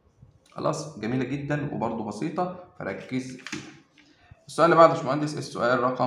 خلاص جميلة جدا وبرضه بسيطة فركز فيها السؤال اللي بعده يا باشمهندس السؤال رقم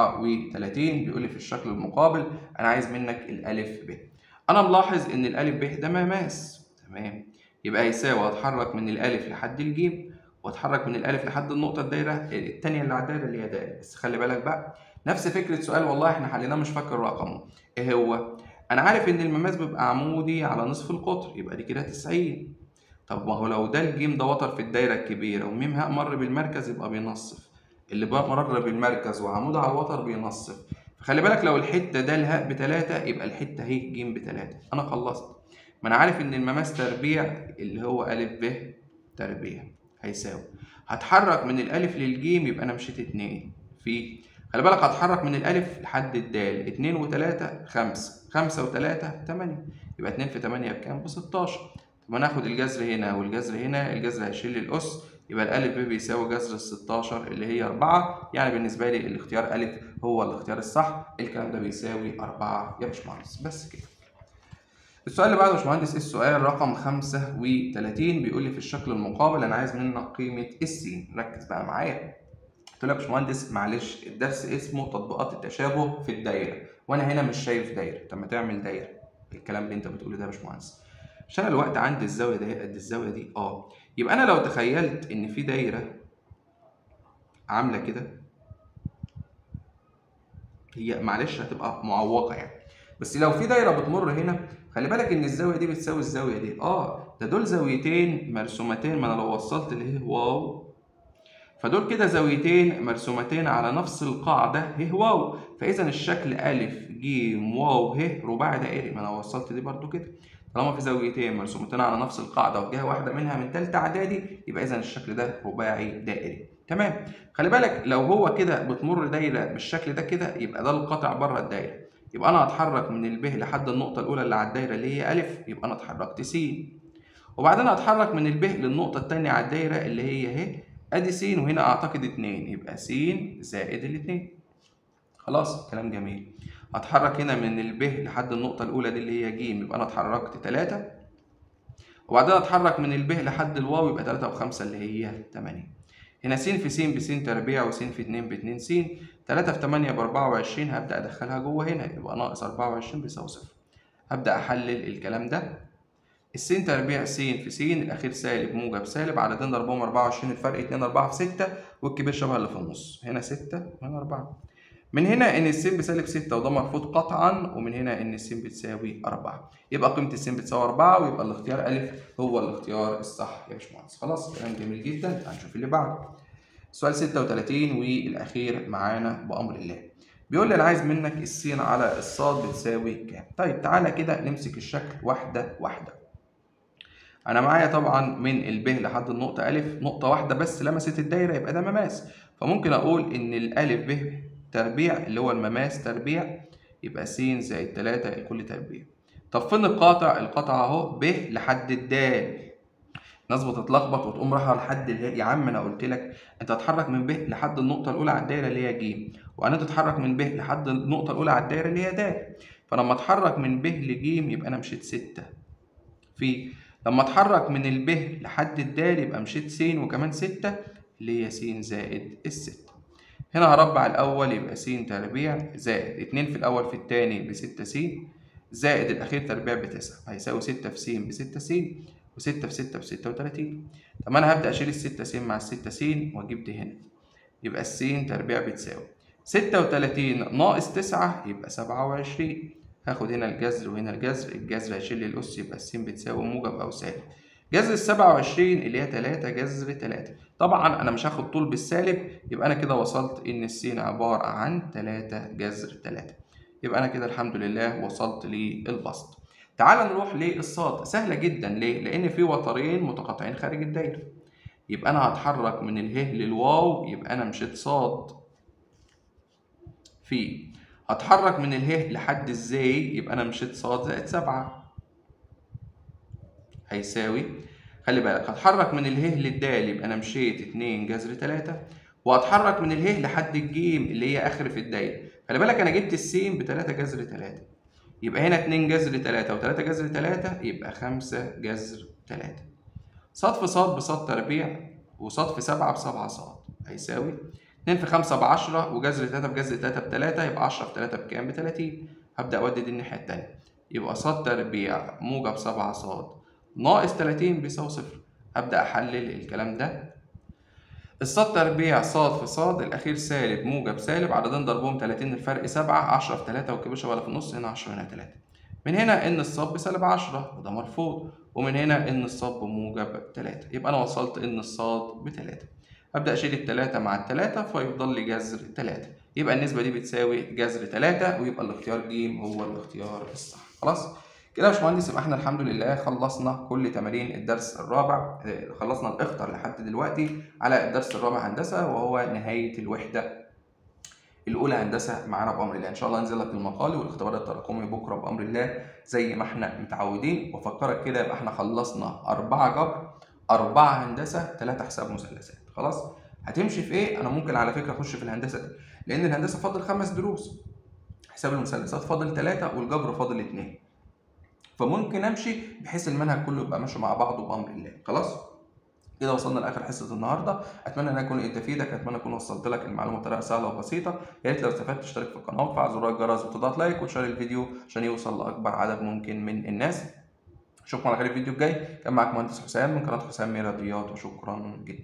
34 بيقول لي في الشكل المقابل أنا عايز منك الألف ب انا ملاحظ ان الالف ب ده مماس تمام يبقى هيساوي هتحرك من الالف لحد الجيم واتحرك من الالف لحد النقطه الدايره الثانيه اللي على الدايره اللي هي دايره بس خلي بالك بقى نفس فكره سؤال والله احنا حليناه مش فاكر رقمه ايه هو انا عارف ان المماس بيبقى عمودي على نصف القطر يبقى دي كده 90 طب ما هو لو ده الجيم ده وتر في الدايره الكبيره وميم هاء مر بالمركز يبقى بينصف اللي بقى مر بالمركز وعمود على الوتر بينصف فخلي بالك لو الحتة ده الهاء بتلاتة يبقى الحتة هي ج بتلاتة أنا خلصت ما أنا عارف إن المماس تربيع اللي هو أ ب تربيع هيساوي هتحرك من الألف للجيم يبقى أنا مشيت اتنين في خلي بالك هتحرك من الألف لحد الدال اتنين وتلاتة خمسة خمسة وتلاتة تمانية يبقى اتنين في تمانية بكام؟ بستاشر طب أنا آخد الجذر هنا والجذر هنا الجذر هيشيل لي الأس يبقى الألف ب بيساوي جذر الستاشر اللي هي أربعة يعني بالنسبة لي الاختيار ألف هو الاختيار الصح الكلام ده بيساوي أربعة يا باشمهندس بس كده السؤال اللي بعده يا باشمهندس السؤال رقم 35 بيقول لي في الشكل المقابل انا عايز منك قيمه السين ركز بقى معايا قلت له يا باشمهندس معلش الدرس اسمه تطبيقات التشابه في الدايره وانا هنا مش شايف دايره طب ما تعمل دايره الكلام اللي انت بتقوله ده يا باشمهندس مش انا الوقت عندي الزاويه دي قد الزاويه دي اه يبقى انا لو تخيلت ان في دايره عامله كده هي معلش هتبقى معوقه يعني بس لو في دايره بتمر هنا خلي بالك ان الزاويه دي بتساوي الزاويه دي اه ده دول زاويتين مرسومتين ما انا لو وصلت له واو فدول كده زاويتين مرسومتين على نفس القاعده ه واو فاذا الشكل ا ج واو ه رباعي دائري ما انا وصلت دي برده كده طالما في زاويتين مرسومتين على نفس القاعده وجهه واحده منها من ثالثه اعدادي يبقى اذا الشكل ده رباعي دائري تمام خلي بالك لو هو كده بتمر دايره بالشكل ده كده يبقى ده القطع بره الدايره يبقى انا هتحرك من الب لحد النقطة الأولى اللي على الدايرة اللي هي أ يبقى أنا اتحركت س وبعدين هتحرك من الب للنقطة التانية على الدايرة اللي هي ه أدي س وهنا أعتقد اتنين يبقى س زائد الاتنين خلاص كلام جميل هتحرك هنا من الب لحد النقطة الأولى دي اللي هي ج يبقى أنا اتحركت تلاتة وبعدين هتحرك من الب لحد الواو يبقى تلاتة وخمسة اللي هي تمانية هنا س في س بس تربيع وس في اتنين باتنين س تلاتة في تمانية بأربعة وعشرين هبدأ أدخلها جوه هنا يبقى ناقص أربعة وعشرين بيساوي صفر هبدأ أحلل الكلام ده السين تربيع س في س الأخير سالب موجب سالب عددين ضربهم أربعة وعشرين الفرق اتنين أربعة في ستة والكبير شبه اللي في النص هنا ستة وهنا أربعة من هنا إن السين بسالب ستة وده مرفوض قطعا ومن هنا إن السين بتساوي أربعة يبقى قيمة السين بتساوي أربعة ويبقى الاختيار أ هو الاختيار الصح يا باشمهندس خلاص كلام جميل جدا هنشوف اللي بعده سؤال 36 والأخير معانا بأمر الله بيقول لي أنا عايز منك السين على الصاد بتساوي كام طيب تعالى كده نمسك الشكل واحدة واحدة أنا معايا طبعا من الب لحد النقطة أ نقطة واحدة بس لمست الدايرة يبقى ده مماس فممكن أقول إن الألف ب تربيع اللي هو المماس تربيع يبقى س زائد 3 لكل تربيع طب فين القاطع؟ القاطع أهو ب لحد الدال ناس بتتلخبط وتقوم رايحه لحد اللي يا عم انا قلت لك انت هتتحرك من ب لحد النقطه الاولى على الدايره اللي هي ج وانا تتحرك من ب لحد النقطه الاولى على الدايره اللي هي د فلما اتحرك من ب لج يبقى انا مشيت ستة في لما اتحرك من الب لحد الدال يبقى مشيت س وكمان ستة اللي هي س زائد الستة هنا هربع الأول يبقى س تربيع زائد اتنين في الأول في التاني بستة س زائد الأخير تربيع بتسعة هيساوي ستة في س بستة س وستة في ستة بستة وتلاتين طب أنا هبدأ أشيل الستة س مع الستة س وأجيب دي هنا يبقى السين تربيع بتساوي ستة وتلاتين ناقص تسعة يبقى سبعة وعشرين هاخد هنا الجذر وهنا الجذر الجذر هيشيل لي الأس يبقى السين بتساوي موجب أو سالب جذر السبعة وعشرين اللي هي تلاتة جذر تلاتة طبعا أنا مش هاخد طول بالسالب يبقى أنا كده وصلت إن السين عبارة عن تلاتة جذر تلاتة يبقى أنا كده الحمد لله وصلت للبسط تعال نروح للصاد سهلة جدا ليه؟ لأن في وترين متقاطعين خارج الدايرة يبقى أنا هتحرك من اله للواو يبقى أنا مشيت صاد في هتحرك من اله لحد الزي يبقى أنا مشيت صاد زائد سبعة هيساوي خلي بالك هتحرك من اله للدال يبقى أنا مشيت اتنين جذر تلاتة وهتحرك من اله لحد الجيم اللي هي آخر في الدايرة خلي بالك أنا جبت السين بتلاتة جذر تلاتة يبقى هنا 2 جذر 3 و3 جذر 3 يبقى 5 جذر 3 صاد في صاد بصاد تربيع وصاد في 7 بسبعة صاد هيساوي 2 في 5 ب 10 وجذر 3 بجذر 3 ب 3 يبقى 10 في 3 بكام؟ ب 30 هبدأ أودي دي الناحية التانية يبقى صاد تربيع موجب 7 صاد ناقص 30 بيساوي صفر هبدأ أحلل الكلام ده الصاد تربيع صاد في صاد الأخير سالب موجب سالب عددين ضربهم 30 الفرق 7 10 في 3 والكبير شبه في النص هنا 10 هنا 3 من هنا إن الصاد بسالب 10 وده مرفوض ومن هنا إن الصاد بموجب 3 يبقى أنا وصلت إن الصاد ب 3 أبدأ أشيل التلاتة مع التلاتة فيفضل لي جذر 3 يبقى النسبة دي بتساوي جذر 3 ويبقى الاختيار ج هو الاختيار الصح خلاص كده يا باشمهندس يبقى احنا الحمد لله خلصنا كل تمارين الدرس الرابع خلصنا الاخطر لحد دلوقتي على الدرس الرابع هندسه وهو نهايه الوحده الاولى هندسه معانا بامر الله ان شاء الله انزل لك المقالي والاختبار التراكمي بكره بامر الله زي ما احنا متعودين وافكرك كده يبقى احنا خلصنا اربعه جبر اربعه هندسه ثلاثه حساب مثلثات خلاص هتمشي في ايه انا ممكن على فكره اخش في الهندسه دي لان الهندسه فاضل خمس دروس حساب المثلثات فاضل ثلاثه والجبر فاضل اثنين فممكن امشي بحيث المنهج كله يبقى ماشي مع بعضه بامر الله خلاص كده وصلنا لاخر حصه النهارده اتمنى ان اكون قدرت افيدك اتمنى اكون وصلت لك المعلومه بطريقه سهله وبسيطه يا ريت لو استفدت تشترك في القناه وتفعل زرار الجرس وتضغط لايك وتشير الفيديو عشان يوصل لاكبر عدد ممكن من الناس اشوفكم على خير الفيديو الجاي كان معاك مهندس حسام من قناه حسام رياضيات وشكرا جدا